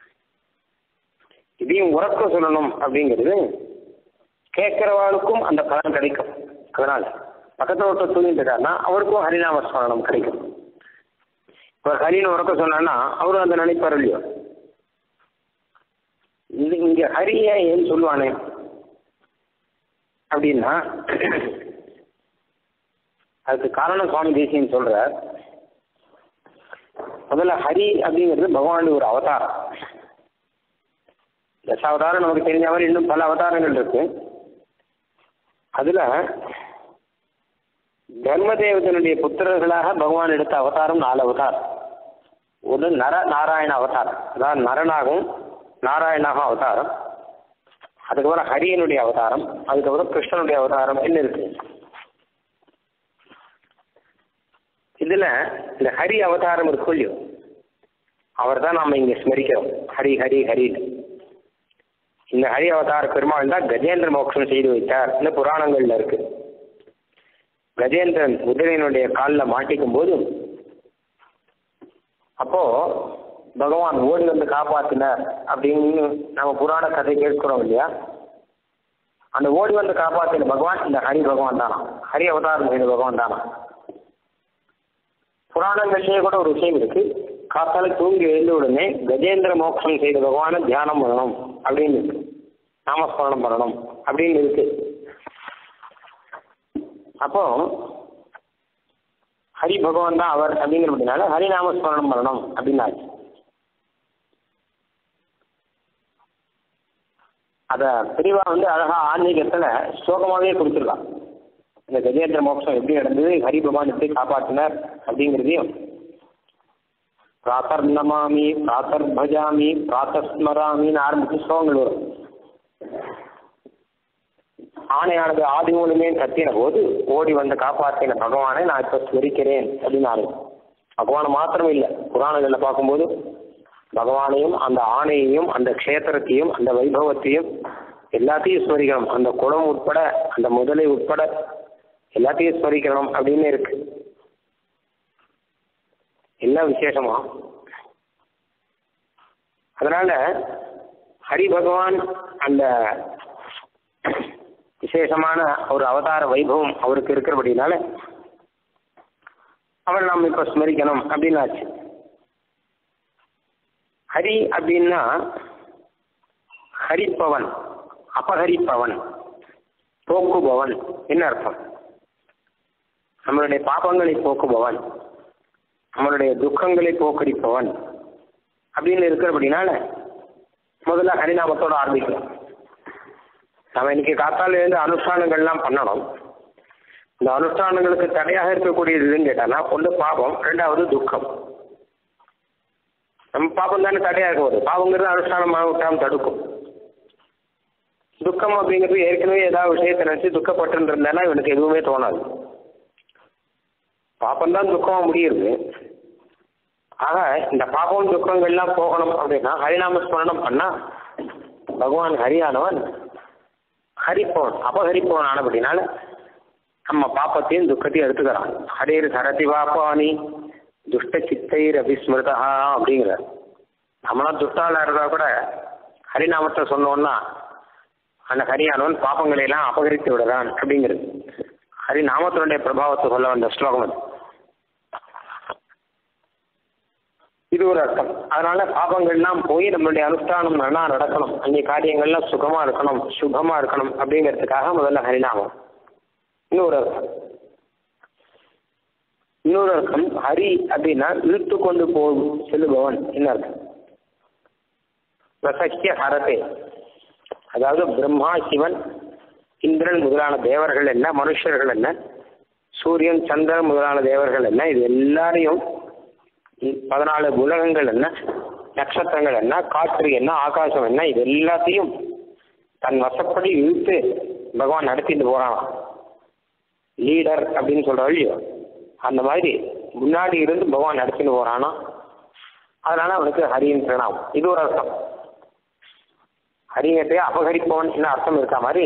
இதையும் உறக்க சொல்லணும் அப்படிங்கிறது கேட்கிறவாளுக்கும் அந்த பலன் கிடைக்கும் அதனால பக்கத்தில் ஒருத்தர் தூங்கிட்டு இருக்காருன்னா அவருக்கும் ஹரிநாம ஸ்மரணம் கிடைக்கும் இப்போ ஹரின்னு உறக்க சொன்னான்னா அவரும் அந்த நினைப்பார் இல்லையோ இது இங்க ஹரிய ஏன் சொல்லுவானே அப்படின்னா அதுக்கு காரணம் சுவாமி தேசியன் சொல்ற முதல்ல ஹரி அப்படிங்கிறது பகவானுடைய ஒரு அவதாரம் தசாவதாரம் நமக்கு தெரிஞ்ச மாதிரி இன்னும் பல அவதாரங்கள் இருக்கு அதுல தர்மதேவதனுடைய புத்திரர்களாக பகவான் எடுத்த அவதாரம் நாலு அவதாரம் ஒன்று நர நாராயண அவதாரம் அதாவது நரனாகவும் நாராயணாக அவதாரம் அதுக்கப்புறம் ஹரியனுடைய அவதாரம் அதுக்கப்புறம் கிருஷ்ணனுடைய அவதாரம் என்ன இருக்கு இதுல இந்த ஹரி அவதாரம் இருக்கும் இல்லையோ அவர் தான் நாம இங்க ஸ்மரிக்கிறோம் ஹரி ஹரி ஹரின்னு இந்த ஹரி அவதார பெருமாள் தான் கஜேந்திர மோட்சம் செய்து வைத்தார் இந்த புராணங்கள்ல இருக்கு கஜேந்திரன் குதிரையினுடைய காலில் மாட்டிக்கும் போது அப்போ பகவான் ஓடி வந்து காப்பாத்தினார் அப்படின்னு நம்ம புராண கதை கேட்கிறோம் இல்லையா அந்த ஓடி வந்து காப்பாத்தின பகவான் இந்த ஹரி பகவான் தானா ஹரி அவதாரம் செய்த பகவான் தானா புராணங்கள்லயே கூட ஒரு விஷயம் இருக்கு காத்தால தூங்கி எழுந்த உடனே கஜேந்திர மோட்சம் செய்த பகவான தியானம் பண்ணணும் அப்படின்னு இருக்கு நாமஸ்மரணம் பண்ணணும் அப்படின்னு இருக்கு அப்போ ஹரி பகவான் தான் அவர் அப்படிங்கிறபடினால ஹரி நாமஸ்மரணம் பண்ணணும் அப்படின்னாச்சு அத பிரிவா வந்து அழகா ஆன்மீகத்துல ஸ்லோகமாவே கொடுத்துருக்கான் இந்த கஜேந்திர மோட்சம் எப்படி நடந்தது ஹரி பகவான் எப்படி காப்பாற்றினார் அப்படிங்கிறதையும் பிராத்தர் நமாமி பிராத்தர் பஜாமி பிராத்தர் ஸ்மராமின்னு ஆரம்பிச்சு ஸ்லோகங்கள் வரும் ஆணையானது ஆதி மூலமே கத்தின போது ஓடி வந்து காப்பாற்றின பகவானை நான் இப்ப ஸ்மரிக்கிறேன் அப்படின்னு பகவான் மாத்திரம் இல்லை புராணங்கள்ல பார்க்கும்போது பகவானையும் அந்த ஆணையையும் அந்த க்ஷேத்திரத்தையும் அந்த வைபவத்தையும் எல்லாத்தையும் ஸ்மரிக்கணும் அந்த குளம் உட்பட அந்த முதலை உட்பட எல்லாத்தையும் ஸ்மரிக்கணும் அப்படின்னு இருக்கு எல்லாம் விசேஷமா அதனால ஹரி பகவான் அந்த விசேஷமான ஒரு அவதார வைபவம் அவருக்கு இருக்கிறபடினால அவர் நாம் இப்ப ஸ்மரிக்கணும் அப்படின்னாச்சு ஹரி அப்படின்னா ஹரிப்பவன் அபகரிப்பவன் போக்குபவன் என்ன அர்த்தம் நம்மளுடைய பாபங்களை போக்குபவன் நம்மளுடைய துக்கங்களை போக்கடிப்பவன் அப்படின்னு இருக்கிறபடினால முதல்ல ஹரிநாமத்தோட ஆரம்பிக்கலாம் நம்ம இன்னைக்கு காத்தால இருந்து அனுஷ்டானங்கள்லாம் பண்ணணும் இந்த அனுஷ்டானங்களுக்கு தடையாக இருக்கக்கூடியது எதுன்னு கேட்டானா ஒன்று பாபம் ரெண்டாவது துக்கம் நம்ம பாபம் தானே தடையாக இருக்க போகுது பாவங்கிறது அனுஷ்டானமாக விட்டாமல் தடுக்கும் துக்கம் அப்படிங்கிறது ஏற்கனவே ஏதாவது விஷயத்தை நினச்சி துக்கப்பட்டு இருந்தானா இவனுக்கு எதுவுமே தோணாது பாப்பம் தான் துக்கமாக முடியுது ஆக இந்த பாபம் துக்கங்கள்லாம் போகணும் அப்படின்னா ஹரிநாம ஸ்மரணம் பண்ணா பகவான் ஹரியானவன் ஹரிப்பவன் அபகரிப்பவன் ஆனபடினால நம்ம பாப்பத்தையும் துக்கத்தையும் எடுத்துக்கிறான் ஹரேர் சரதி பாப்பானி துஷ்ட சித்தைர் அபிஸ்மிருதா அப்படிங்கிறார் நம்மளாம் துஷ்டால இருந்தா கூட ஹரிநாமத்தை சொன்னோம்னா அந்த ஹரியானவன் பாப்பங்களை எல்லாம் அபகரித்து விடுறான் அப்படிங்கிறது ஹரிநாமத்தினுடைய பிரபாவத்தை சொல்ல வந்த ஸ்லோகம் அது இது ஒரு அர்த்தம் அதனால பாபங்கள்லாம் போய் நம்மளுடைய அனுஷ்டானம் நல்லா நடக்கணும் அங்கே காரியங்கள்லாம் சுகமா இருக்கணும் சுகமா இருக்கணும் அப்படிங்கிறதுக்காக முதல்ல ஹரிநாமம் இன்னொரு அர்த்தம் இன்னொரு அர்த்தம் ஹரி அப்படின்னா இழுத்து கொண்டு போகும் செல்லுபவன் என்ன அர்த்தம் பிரசக்கிய ஹரதே அதாவது பிரம்மா சிவன் இந்திரன் முதலான தேவர்கள் என்ன மனுஷர்கள் என்ன சூரியன் சந்திரன் முதலான தேவர்கள் என்ன இது எல்லாரையும் பதினாலு உலகங்கள் என்ன நட்சத்திரங்கள் என்ன காற்று என்ன ஆகாசம் என்ன இது எல்லாத்தையும் தன் வசப்படி இழுத்து பகவான் நடத்திட்டு போறான் லீடர் அப்படின்னு சொல்ற இல்லையோ அந்த மாதிரி முன்னாடி இருந்து பகவான் நடத்திட்டு போறானா அதனால அவனுக்கு ஹரியின் பிரணாமம் இது ஒரு அர்த்தம் ஹரிங்கத்தை அபகரிப்பவன் என்ன அர்த்தம் இருக்கா மாதிரி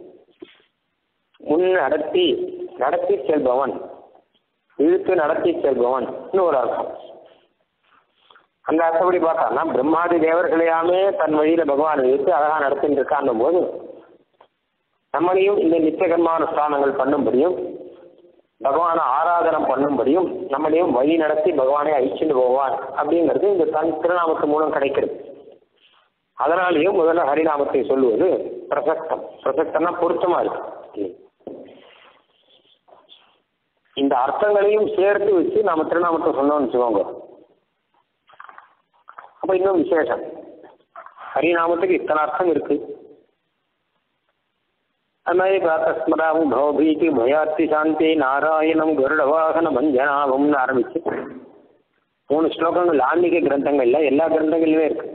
முன் நடத்தி நடத்தி செல்பவன் இழுத்து நடத்தி செல்பவன் இன்னொரு அர்த்தம் அந்த அர்த்தப்படி பார்த்தான்னா பிரம்மாதி தேவர்களையாமே தன் வழியில பகவான் இழுத்து அழகா நடத்திட்டு இருக்கான் போது நம்மளையும் இந்த நித்தியகரமான ஸ்தானங்கள் பண்ணும்படியும் பகவானை ஆராதனம் பண்ணும்படியும் நம்மளையும் வழி நடத்தி பகவானை அழிச்சுட்டு போவான் அப்படிங்கிறது இந்த தன் திருநாமத்து மூலம் கிடைக்கிறது அதனாலேயும் முதல்ல ஹரிநாமத்தை சொல்லுவது பிரசக்தம் பிரசக்தம்னா பொருத்தமா இருக்கு இந்த அர்த்தங்களையும் சேர்த்து வச்சு நாம திருநாமத்தை சொன்னோம்னு வச்சுக்கோங்க அப்ப இன்னும் விசேஷம் ஹரிநாமத்துக்கு இத்தனை அர்த்தம் இருக்கு அது மாதிரி பிராத்தஸ்மராவும் பவபீதி பயாத்தி சாந்தி நாராயணம் கருட வாகன மஞ்சனாபம்னு ஆரம்பிச்சு மூணு ஸ்லோகங்கள் ஆன்மீக கிரந்தங்கள்ல எல்லா கிரந்தங்கள்லயுமே இருக்கு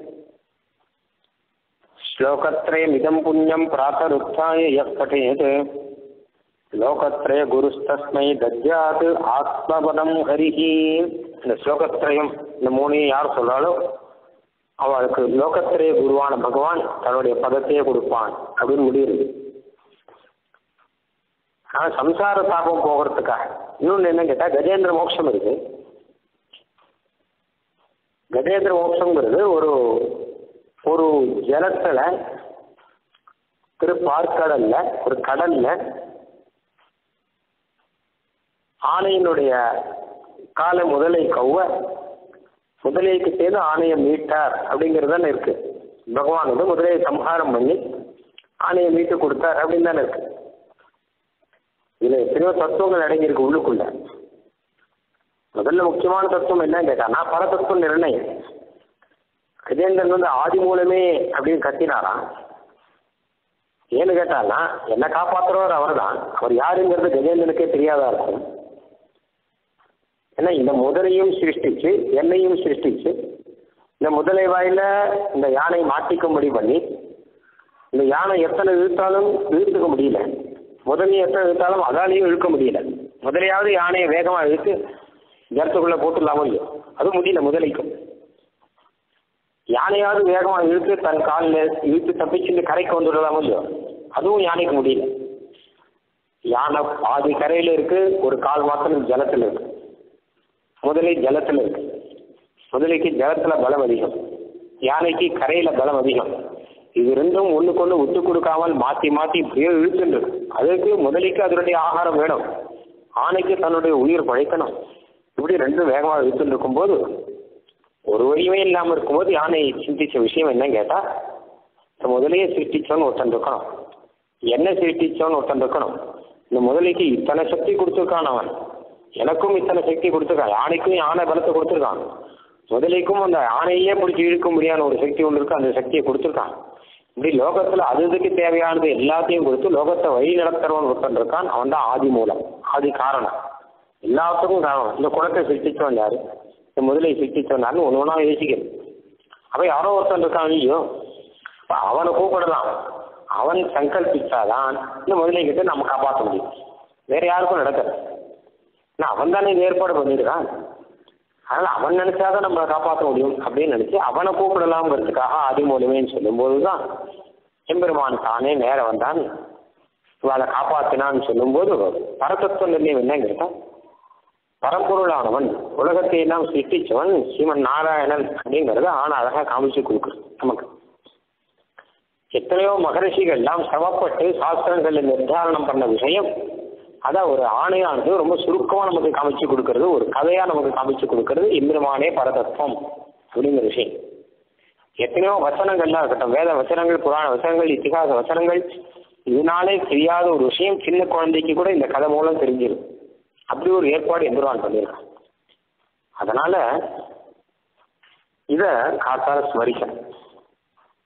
ஸ்லோகத்ரயம் இதம் புண்ணியம் பிராத்தருத்தாய எப்பட்டேது லோகத்ரய குருஸ்தஸ்மை தஜ்ஜாத் ஆத்மபதம் ஹரிஹி இந்த ஸ்லோகத்ரயம் இந்த மூணையும் யார் சொல்றாலோ அவளுக்கு லோகத்திரைய குருவான பகவான் தன்னுடைய பதத்தையே கொடுப்பான் அப்படின்னு முடியுது ஆனா சம்சார தாபம் போகிறதுக்காக இன்னொன்று என்ன கேட்டா கஜேந்திர மோட்சம் இருக்கு கஜேந்திர மோட்சங்கிறது ஒரு ஒரு ஜலத்துல திருப்பார்க்கடல்ல ஒரு கடல்ல ஆணையினுடைய காலை முதலை கவ்வ முதலைக்கு சேர்ந்து ஆணையை மீட்டார் அப்படிங்கிறது தானே இருக்கு பகவான் வந்து முதலையை சம்ஹாரம் பண்ணி ஆணையை மீட்டு கொடுத்தார் அப்படின்னு தானே இருக்கு இதுல எத்தனையோ தத்துவங்கள் அடங்கியிருக்கு உள்ளுக்குள்ள முதல்ல முக்கியமான தத்துவம் என்னன்னு கேட்டானா பரதத்துவ நிர்ணயம் கஜேந்திரன் வந்து ஆதி மூலமே அப்படின்னு கத்தினாராம் ஏன்னு கேட்டானா என்ன காப்பாத்துறவர் அவர் தான் அவர் யாருங்கிறது கஜேந்திரனுக்கே தெரியாதா இருக்கும் ஏன்னா இந்த முதலையும் சிருஷ்டிச்சு என்னையும் சிருஷ்டிச்சு இந்த முதலை வாயில இந்த யானை மாட்டிக்கும்படி பண்ணி இந்த யானை எத்தனை இழுத்தாலும் இழுத்துக்க முடியல முதலையை எத்தனை இழுத்தாலும் அதாலையும் இழுக்க முடியல முதலையாவது யானையை வேகமா இழுத்து ஜலத்துக்குள்ள போட்டுடலாமோ இல்லையோ அது முடியல முதலைக்கும் யானையாவது வேகமா இழுத்து தன் காலில் இழுத்து தப்பிச்சுட்டு கரைக்கு வந்துடலாமோ இல்லையோ அதுவும் யானைக்கு முடியல யானை பாதி கரையில இருக்கு ஒரு கால் மாத்திரம் ஜலத்துல இருக்கு முதலை ஜலத்துல இருக்கு முதலைக்கு ஜலத்துல பலம் அதிகம் யானைக்கு கரையில பலம் அதிகம் இது ரெண்டும் ஒண்ணுக்கு ஒண்ணு விட்டு கொடுக்காமல் மாத்தி மாத்தி இப்படியே இழுத்துட்டு இருக்கு அதுக்கு முதலைக்கு அதனுடைய ஆகாரம் வேணும் ஆணைக்கு தன்னுடைய உயிர் பழைக்கணும் இப்படி ரெண்டும் வேகமா இழுத்துட்டு இருக்கும்போது ஒரு வழியுமே இல்லாம இருக்கும்போது யானை சிந்திச்ச விஷயம் என்னன்னு கேட்டா இந்த முதலையே சிருஷ்டிச்சோன்னு ஒருத்தன் இருக்கணும் என்ன சிருஷ்டிச்சோன்னு ஒருத்தன் இருக்கணும் இந்த முதலைக்கு இத்தனை சக்தி கொடுத்துருக்கான் அவன் எனக்கும் இத்தனை சக்தி கொடுத்துருக்கான் யானைக்கும் யானை பலத்தை கொடுத்துருக்கான் முதலைக்கும் அந்த யானையே பிடிச்சி இழுக்க முடியாத ஒரு சக்தி ஒன்று இருக்கு அந்த சக்தியை கொடுத்துருக்கான் இப்படி லோகத்துல அது இதுக்கு தேவையானது எல்லாத்தையும் கொடுத்து லோகத்தை வழி நடத்துறவன் ஒருத்தன் இருக்கான் அவன் தான் ஆதி மூலம் ஆதி காரணம் எல்லாத்துக்கும் காரணம் இந்த குளத்தை சிருஷ்டிச்சவன் யாரு இந்த முதலை சிருஷ்டிச்சவன் யாருன்னு ஒன்று ஒன்றா யோசிக்கிறது அப்ப யாரோ ஒருத்தன் இருக்கான் ஐயோ அப்ப அவனை கூப்பிடலாம் அவன் சங்கல்பிச்சாதான் இந்த முதலை கிட்ட நம்ம காப்பாற்ற முடியும் வேற யாருக்கும் நடக்காது ஏன்னா அவன் தானே இது ஏற்பாடு பண்ணியிருக்கான் அதனால அவன் நினைச்சாதான் நம்மளை காப்பாற்ற முடியும் அப்படின்னு நினைச்சு அவனை கூப்பிடலாம்ங்கிறதுக்காக ஆதி மூலமேன்னு சொல்லும்போது தான் எம்பெருமான் தானே நேர வந்தான் இவளை காப்பாத்தினான்னு சொல்லும்போது பரதத்துவ நிர்ணயம் என்னன்னு கேட்டா பரம்பொருளானவன் உலகத்தை எல்லாம் சிருஷ்டிச்சவன் ஸ்ரீமன் நாராயணன் அப்படிங்கறத ஆன அழகா காமிச்சு கொடுக்குறது நமக்கு எத்தனையோ மகரிஷிகள் எல்லாம் சிரமப்பட்டு சாஸ்திரங்கள்ல நிர்தாரணம் பண்ண விஷயம் அதான் ஒரு ஆணையானது ரொம்ப சுருக்கமா நமக்கு காமிச்சு கொடுக்கறது ஒரு கதையா நமக்கு காமிச்சு கொடுக்கறது இந்திரமானே பரதத்துவம் அப்படிங்கிற விஷயம் எத்தனையோ வசனங்கள்லாம் இருக்கட்டும் வேத வசனங்கள் புராண வசனங்கள் இத்திகாச வசனங்கள் இதனாலே தெரியாத ஒரு விஷயம் சின்ன குழந்தைக்கு கூட இந்த கதை மூலம் தெரிஞ்சிடும் அப்படி ஒரு ஏற்பாடு எந்திரவான் பண்ணியிருக்கான் அதனால இத காத்தால ஸ்மரிக்கணும்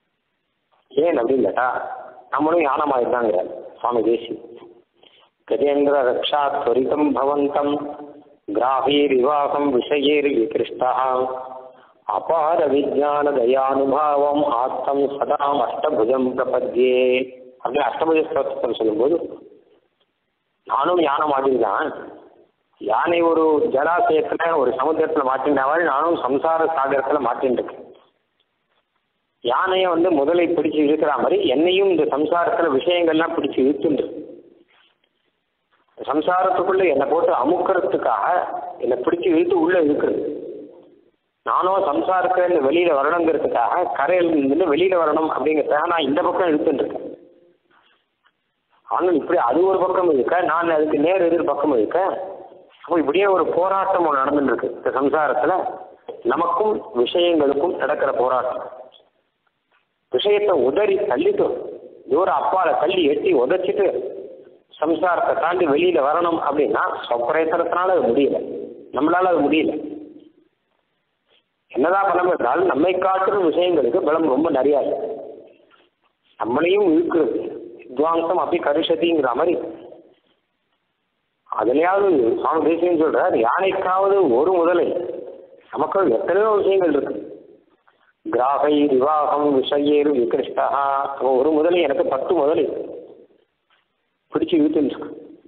ஏன் அப்படின்னு கேட்டா நம்மளும் யானமாயிருந்தாங்கிற சுவாமி தேசி கஜேந்திர ரக்ஷா துவரிதம் பவந்தம் கிராஹீரிவாகம் விஷயேர் விகிருஷ்டா அபார விஜான தயானுபாவம் ஆத்தம் சதாம் அஷ்டபுஜம் பிரபத்யே அப்படின்னு அஷ்டபுஜ ஸ்தோத்திரம் சொல்லும்போது நானும் யானை மாதிரி தான் யானை ஒரு ஜலாசயத்துல ஒரு சமுத்திரத்துல மாட்டின மாதிரி நானும் சம்சார சாகரத்துல மாட்டின்னு இருக்கேன் யானையை வந்து முதலை பிடிச்சு இழுக்கிற மாதிரி என்னையும் இந்த சம்சாரத்துல விஷயங்கள்லாம் பிடிச்சு இழுத்துண்டு சம்சாரத்துக்குள்ள என்னை போட்டு அமுக்கிறதுக்காக என்னை பிடிச்சு இழுத்து உள்ள இழுக்குறது நானும் சம்சாரத்துல இருந்து வெளியில வரணுங்கிறதுக்காக கரையில இருந்து வெளியில வரணும் அப்படிங்கிறதுக்காக நான் இந்த பக்கம் இழுத்துட்டு இருக்கேன் ஆனால் இப்படி அது ஒரு பக்கம் இருக்க நான் அதுக்கு நேர் எதிர் பக்கம் இருக்க அப்போ இப்படியே ஒரு போராட்டம் ஒன்று நடந்துட்டு இருக்கு இந்த சம்சாரத்துல நமக்கும் விஷயங்களுக்கும் நடக்கிற போராட்டம் விஷயத்தை உதறி தள்ளிட்டோம் தூரம் அப்பால தள்ளி எட்டி உதைச்சிட்டு சம்சாரத்தை தாண்டி வெளியில வரணும் அப்படின்னா சொப்பரேசனத்தினால அது முடியல நம்மளால அது முடியல என்னதான் பலம் இருந்தாலும் நம்மை காட்டும் விஷயங்களுக்கு பலம் ரொம்ப நிறைய இருக்கு நம்மளையும் இழுக்கிறது வித்வாம்சம் அப்படி கருஷதிங்கிற மாதிரி அதுலயாவது சுவாமி தேசியம் சொல்றார் யானைக்காவது ஒரு முதலை நமக்கு எத்தனையோ விஷயங்கள் இருக்கு கிராகை விவாகம் விஷயேரு விகிருஷ்டா ஒரு முதலை எனக்கு பத்து முதலை பிடிச்சு இழுத்துன்னு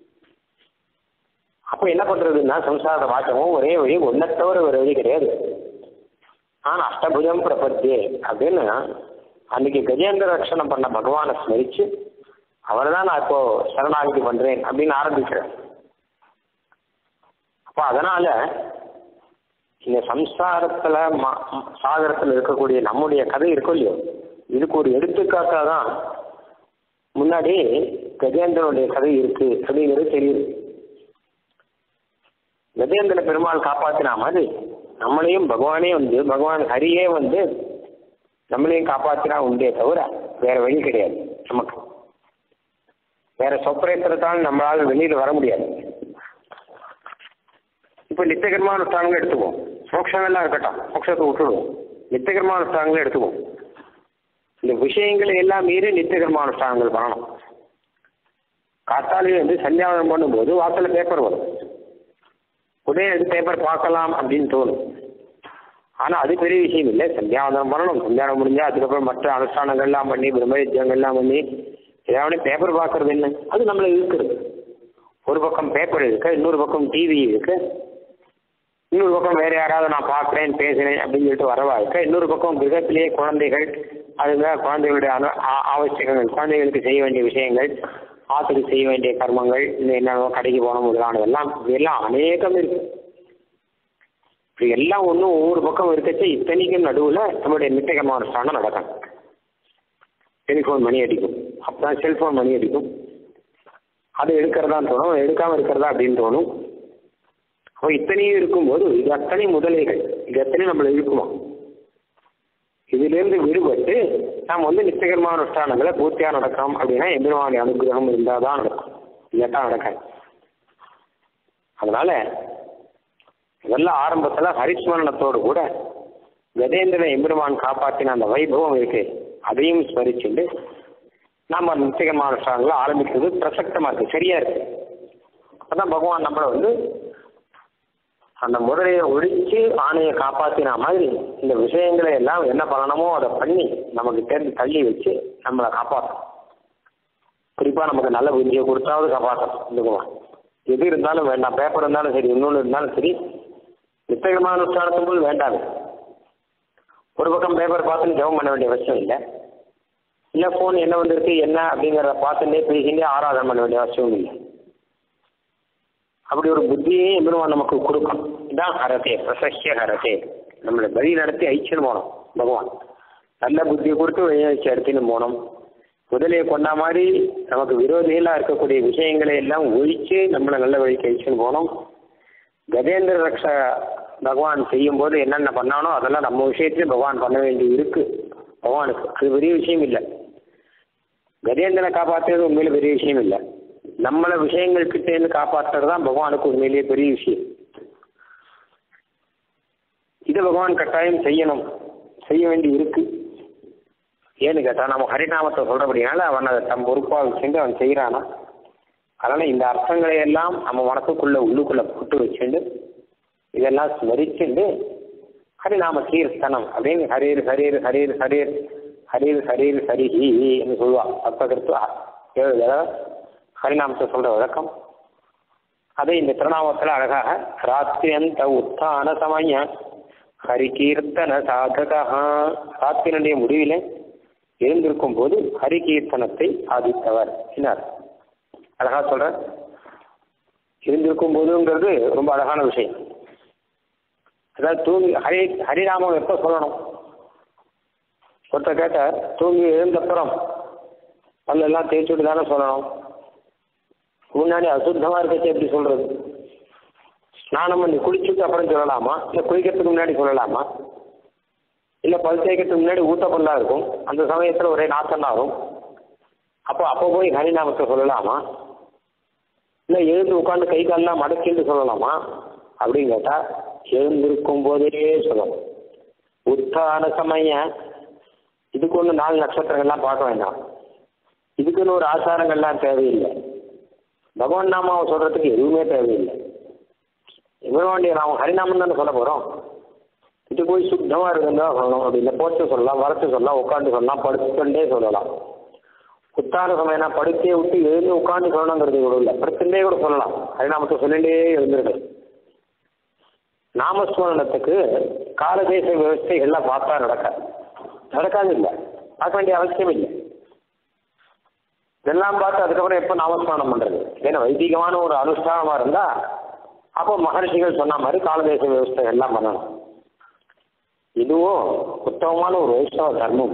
அப்போ என்ன பண்றதுன்னா சம்சாரத்தை மாற்றவும் ஒரே வழி ஒன்றை தவிர ஒரு வழி கிடையாது நான் அஷ்டபுஜம் பிரபத்தியே அப்படின்னு அன்னைக்கு கஜேந்திர ரட்சணம் பண்ண பகவானை ஸ்மரிச்சு அவர் தான் நான் இப்போ சரணாகதி பண்றேன் அப்படின்னு ஆரம்பிக்கிறேன் அப்போ அதனால இந்த சம்சாரத்துல சாகரத்துல இருக்கக்கூடிய நம்முடைய கதை இருக்கும் இல்லையோ இதுக்கு ஒரு எடுத்துக்காட்டாக தான் முன்னாடி கஜேந்திரனுடைய கதை இருக்கு அப்படிங்கிறது தெரியுது கஜேந்திர பெருமாள் காப்பாத்தினா மாதிரி நம்மளையும் பகவானே வந்து பகவான் ஹரியே வந்து நம்மளையும் காப்பாத்தினா உண்டே தவிர வேற வழி கிடையாது நமக்கு வேற சொப்பரேத்திரத்தால் நம்மளால வெளியில வர முடியாது இப்ப நித்தியகர்மானுஷ்டானங்கள் எடுத்துக்குவோம் மோட்சங்கள்லாம் இருக்கட்டும் மோட்சத்தை விட்டுடுவோம் நித்தியகர்மானுஷ்டானங்களை எடுத்துக்குவோம் இந்த விஷயங்களை எல்லாம் மீறி நித்தியகர்மானுஷ்டானங்கள் பண்ணணும் காத்தாலே வந்து சந்தியாவனம் பண்ணும்போது வாசல்ல பேப்பர் வரும் உடனே எடுத்து பேப்பர் பார்க்கலாம் அப்படின்னு தோணும் ஆனால் அது பெரிய விஷயம் இல்லை சந்தியாவந்தனம் பண்ணணும் சந்தியாவனம் முடிஞ்சா அதுக்கப்புறம் மற்ற அனுஷ்டானங்கள்லாம் பண்ணி பிரம்மயஜங்கள்லாம் பண்ணி ஏதாவது பேப்பர் பார்க்கறது என்ன அது நம்மளை இழுக்கிறது ஒரு பக்கம் பேப்பர் இருக்கு இன்னொரு பக்கம் டிவி இருக்கு இன்னொரு பக்கம் வேற யாராவது நான் பார்க்குறேன் பேசுறேன் அப்படின்னு சொல்லிட்டு வரவா இருக்க இன்னொரு பக்கம் கிரகத்திலேயே குழந்தைகள் அதுங்க குழந்தைகளுடைய அனு ஆவசியங்கள் குழந்தைகளுக்கு செய்ய வேண்டிய விஷயங்கள் ஆற்றுக்கு செய்ய வேண்டிய கர்மங்கள் இந்த என்னென்ன கடைக்கு போன முதலானதெல்லாம் இதெல்லாம் அநேகம் இருக்கு இப்படி எல்லாம் ஒன்றும் ஒவ்வொரு பக்கம் இருக்கச்சு இத்தனைக்கும் நடுவில் நம்மளுடைய நித்தியகமான ஸ்தானம் நடக்கும் டெலிஃபோன் மணி அடிக்கும் அப்பதான் செல்ஃபோன் மணி அடிக்கும் அது எடுக்கிறதா தோணும் எடுக்காம இருக்கிறதா அப்படின்னு தோணும் அப்போ இத்தனையும் இருக்கும்போது இது அத்தனை முதலைகள் இது அத்தனை நம்மளை இருக்குமா இதிலிருந்து விடுபட்டு நாம் வந்து நித்தியகரமான அனுஷ்டானங்களை பூர்த்தியாக நடக்கிறோம் அப்படின்னா எம்பெருமானுடைய அனுகிரகம் இருந்தால் தான் நடக்கும் இல்லாட்டா நடக்காது அதனால இதெல்லாம் ஆரம்பத்தில் ஹரிஸ்மரணத்தோடு கூட கஜேந்திர எம்பெருமான் காப்பாற்றின அந்த வைபவம் இருக்கு அதையும் ஸ்மரிச்சுண்டு நாம் நித்தியகரமான அனுஷ்டானங்களை ஆரம்பிக்கிறது பிரசக்தமாக இருக்கு சரியா இருக்கு அப்பதான் பகவான் நம்மளை வந்து அந்த முதலையை ஒழிச்சு ஆணையை காப்பாத்தின மாதிரி இந்த விஷயங்களை எல்லாம் என்ன பண்ணணுமோ அதை பண்ணி நமக்கு தேர்ந்து தள்ளி வச்சு நம்மளை காப்பாற்றும் குறிப்பா நமக்கு நல்ல புத்தியை கொடுத்தாவது காப்பாற்றணும் இந்த எது இருந்தாலும் வேண்டாம் பேப்பர் இருந்தாலும் சரி இன்னொன்று இருந்தாலும் சரி நித்தகமான அனுஷ்டானத்துக்குள் வேண்டாது ஒரு பக்கம் பேப்பர் பார்த்துன்னு ஜெபம் பண்ண வேண்டிய அவசியம் இல்லை இல்லை ஃபோன் என்ன வந்திருக்கு என்ன அப்படிங்கிறத பார்த்துட்டே பேசிட்டே ஆராதனை பண்ண வேண்டிய அவசியம் இல்லை அப்படி ஒரு புத்தியே எம்பெருமான் நமக்கு கொடுக்கும் இதான் ஹரதே பிரசஸ்ய ஹரதே நம்மளை வழி நடத்தி ஐச்சின்னு போனோம் பகவான் நல்ல புத்தியை கொடுத்து வழி வச்சு எடுத்துன்னு போனோம் முதலையை கொண்ட மாதிரி நமக்கு விரோதிகளாக இருக்கக்கூடிய விஷயங்களை எல்லாம் ஒழிச்சு நம்மளை நல்ல வழிக்கு அழிச்சுன்னு போனோம் கஜேந்திர ரக்ஷ பகவான் செய்யும் போது என்னென்ன பண்ணானோ அதெல்லாம் நம்ம விஷயத்திலும் பகவான் பண்ண வேண்டி இருக்கு பகவானுக்கு அது பெரிய விஷயம் இல்லை கஜேந்திரனை காப்பாற்றுறது உண்மையில பெரிய விஷயம் இல்லை நம்மளை விஷயங்கள் கிட்டேருந்து காப்பாற்றுறது தான் பகவானுக்கு உண்மையிலேயே பெரிய விஷயம் இதை பகவான் கட்டாயம் செய்யணும் செய்ய வேண்டி இருக்கு ஏன்னு கேட்டால் நம்ம ஹரிநாமத்தை சொல்கிறபடினால அவன் அதை தம் பொறுப்பாக வச்சுட்டு அவன் செய்கிறானா அதனால் இந்த அர்த்தங்களை எல்லாம் நம்ம மனசுக்குள்ள உள்ளுக்குள்ளே போட்டு வச்சுண்டு இதெல்லாம் ஸ்மரிச்சுண்டு ஹரிநாம கீர்த்தனம் அப்படின்னு ஹரீர் ஹரீர் ஹரீர் ஹரீர் ஹரீர் ஹரீர் ஹரிஹி என்று சொல்லுவாள் சப்தகிருத்து ஏழு தடவை ஹரிநாமத்தை சொல்கிற வழக்கம் அதை இந்த திருநாமத்தில் அழகாக ராத்திரியந்த உத்தான சமய ஹரிகீர்த்தன சாதகா ராத்திரனுடைய முடிவில் எழுந்திருக்கும் போது ஹரிகீர்த்தனத்தை சாதித்தவர் என்னார் அழகா சொல்ற இருந்திருக்கும் போதுங்கிறது ரொம்ப அழகான விஷயம் அதாவது தூங்கி ஹரி ஹரிநாமம் எப்போ சொல்லணும் ஒருத்தர் கேட்ட தூங்கி எழுந்தப்புறம் பல்லெல்லாம் தேய்ச்சிட்டு தானே சொல்லணும் முன்னாடி அசுத்தமாக இருக்கச்சு எப்படி சொல்றது ஸ்நானம் பண்ணி குளிச்சுட்டு அப்புறம் சொல்லலாமா இல்லை குளிக்கிறதுக்கு முன்னாடி சொல்லலாமா இல்லை பல் தேய்க்கிறதுக்கு முன்னாடி ஊத்தப்பல்லா இருக்கும் அந்த சமயத்தில் ஒரே நாத்தம் வரும் அப்போ அப்போ போய் ஹரிநாமத்தை சொல்லலாமா இல்லை எழுந்து உட்காந்து கை காலெல்லாம் மடக்கிட்டு சொல்லலாமா அப்படின்னு கேட்டால் எழுந்திருக்கும் போதே சொல்லணும் உத்தான சமய இதுக்கு ஒன்று நாலு நட்சத்திரங்கள்லாம் பார்க்க வேண்டாம் இதுக்குன்னு ஒரு ஆச்சாரங்கள்லாம் தேவையில்லை பகவான் நாமாவை சொல்றதுக்கு எதுவுமே தேவையில்லை இவருடைய நாம ஹரிநாமம் தானே சொல்ல போகிறோம் இது போய் சுத்தமாக இருக்குன்னு சொல்லணும் அப்படி இல்லை போட்டு சொல்லலாம் வரத்து சொல்லலாம் உட்காந்து சொல்லலாம் படுத்துக்கொண்டே சொல்லலாம் உத்தான சமயம்னா படுத்தே விட்டு எழுந்து உட்காந்து சொல்லணுங்கிறது கூட இல்லை படுத்துட்டே கூட சொல்லலாம் ஹரிநாமத்தை சொல்லிட்டே எழுந்திருக்கு நாமஸ்மரணத்துக்கு காலதேச விவஸ்தைகள்லாம் பார்த்தா நடக்காது நடக்காது இல்லை பார்க்க வேண்டிய அவசியம் இல்லை இதெல்லாம் பார்த்து அதுக்கப்புறம் எப்போ நாமஸ்மரணம் பண்ணுறது ஏன்னா வைதிகமான ஒரு அனுஷ்டானமாக இருந்தால் அப்போ மகர்ஷிகள் சொன்ன மாதிரி காலதேச விவஸ்தை எல்லாம் பண்ணணும் இதுவும் உத்தமமான ஒரு வைஷ்ணவ தர்மம்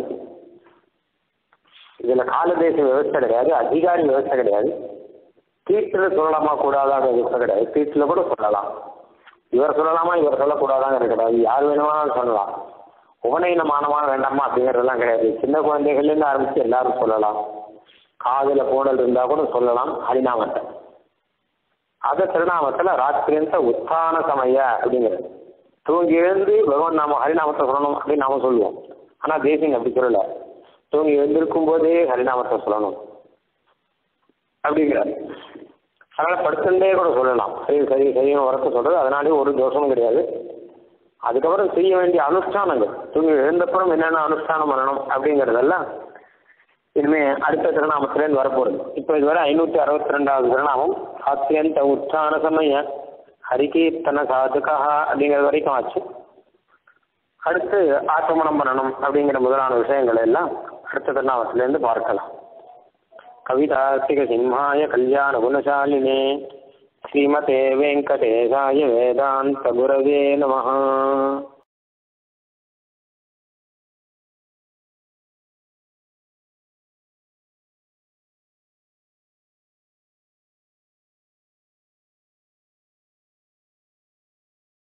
இதில் காலதேச விவஸ்தை கிடையாது அதிகாரி விவஸ்தை கிடையாது தீட்டில் சொல்லலாமா கூடாதாங்க விவஸ்தை கிடையாது தீட்டில் கூட சொல்லலாம் இவர் சொல்லலாமா இவர் சொல்லக்கூடாதாங்க கிடையாது யார் வேணுமானாலும் சொல்லலாம் உபநயனமானமா வேண்டாமா அப்படிங்கிறதெல்லாம் கிடையாது சின்ன குழந்தைகள்லேருந்து ஆரம்பித்து எல்லாரும் சொல்லலாம் காதில் போடல் இருந்தால் கூட சொல்லலாம் ஹரிநாமத்தை அத திருநாமத்தில் ராத்திரியந்த உத்தான சமய அப்படிங்கிறது தூங்கி எழுந்து பகவான் நாம ஹரிநாமத்தை சொல்லணும் அப்படின்னு நாம சொல்லுவோம் ஆனால் தேசிங் அப்படி சொல்லல தூங்கி எழுந்திருக்கும் போதே ஹரிநாமத்தை சொல்லணும் அப்படிங்கிறார் அதனால படுத்துட்டே கூட சொல்லலாம் சரி சரி சரின்னு உரக்க சொல்றது அதனாலே ஒரு தோஷமும் கிடையாது அதுக்கப்புறம் செய்ய வேண்டிய அனுஷ்டானங்கள் தூங்கி எழுந்தப்புறம் என்னென்ன அனுஷ்டானம் பண்ணணும் அப்படிங்கிறதெல்லாம் இனிமே அடுத்த திருநாமத்திலேருந்து வரப்போகுது இப்போ இதுவரை ஐநூற்றி அறுபத்தி ரெண்டாவது திருநாமம் அத்தியந்த உத்தான சமய ஹரிகீர்த்தன சாதுகா அப்படிங்கிற வரைக்கும் ஆச்சு அடுத்து ஆச்சமனம் பண்ணணும் அப்படிங்கிற முதலான விஷயங்கள் எல்லாம் அடுத்த திருநாமத்திலேருந்து பார்க்கலாம் கவிதார்த்திக சிம்ஹாய கல்யாண குணசாலினே ஸ்ரீமதே வெங்கடேசாய வேதாந்த குரவே நமஹ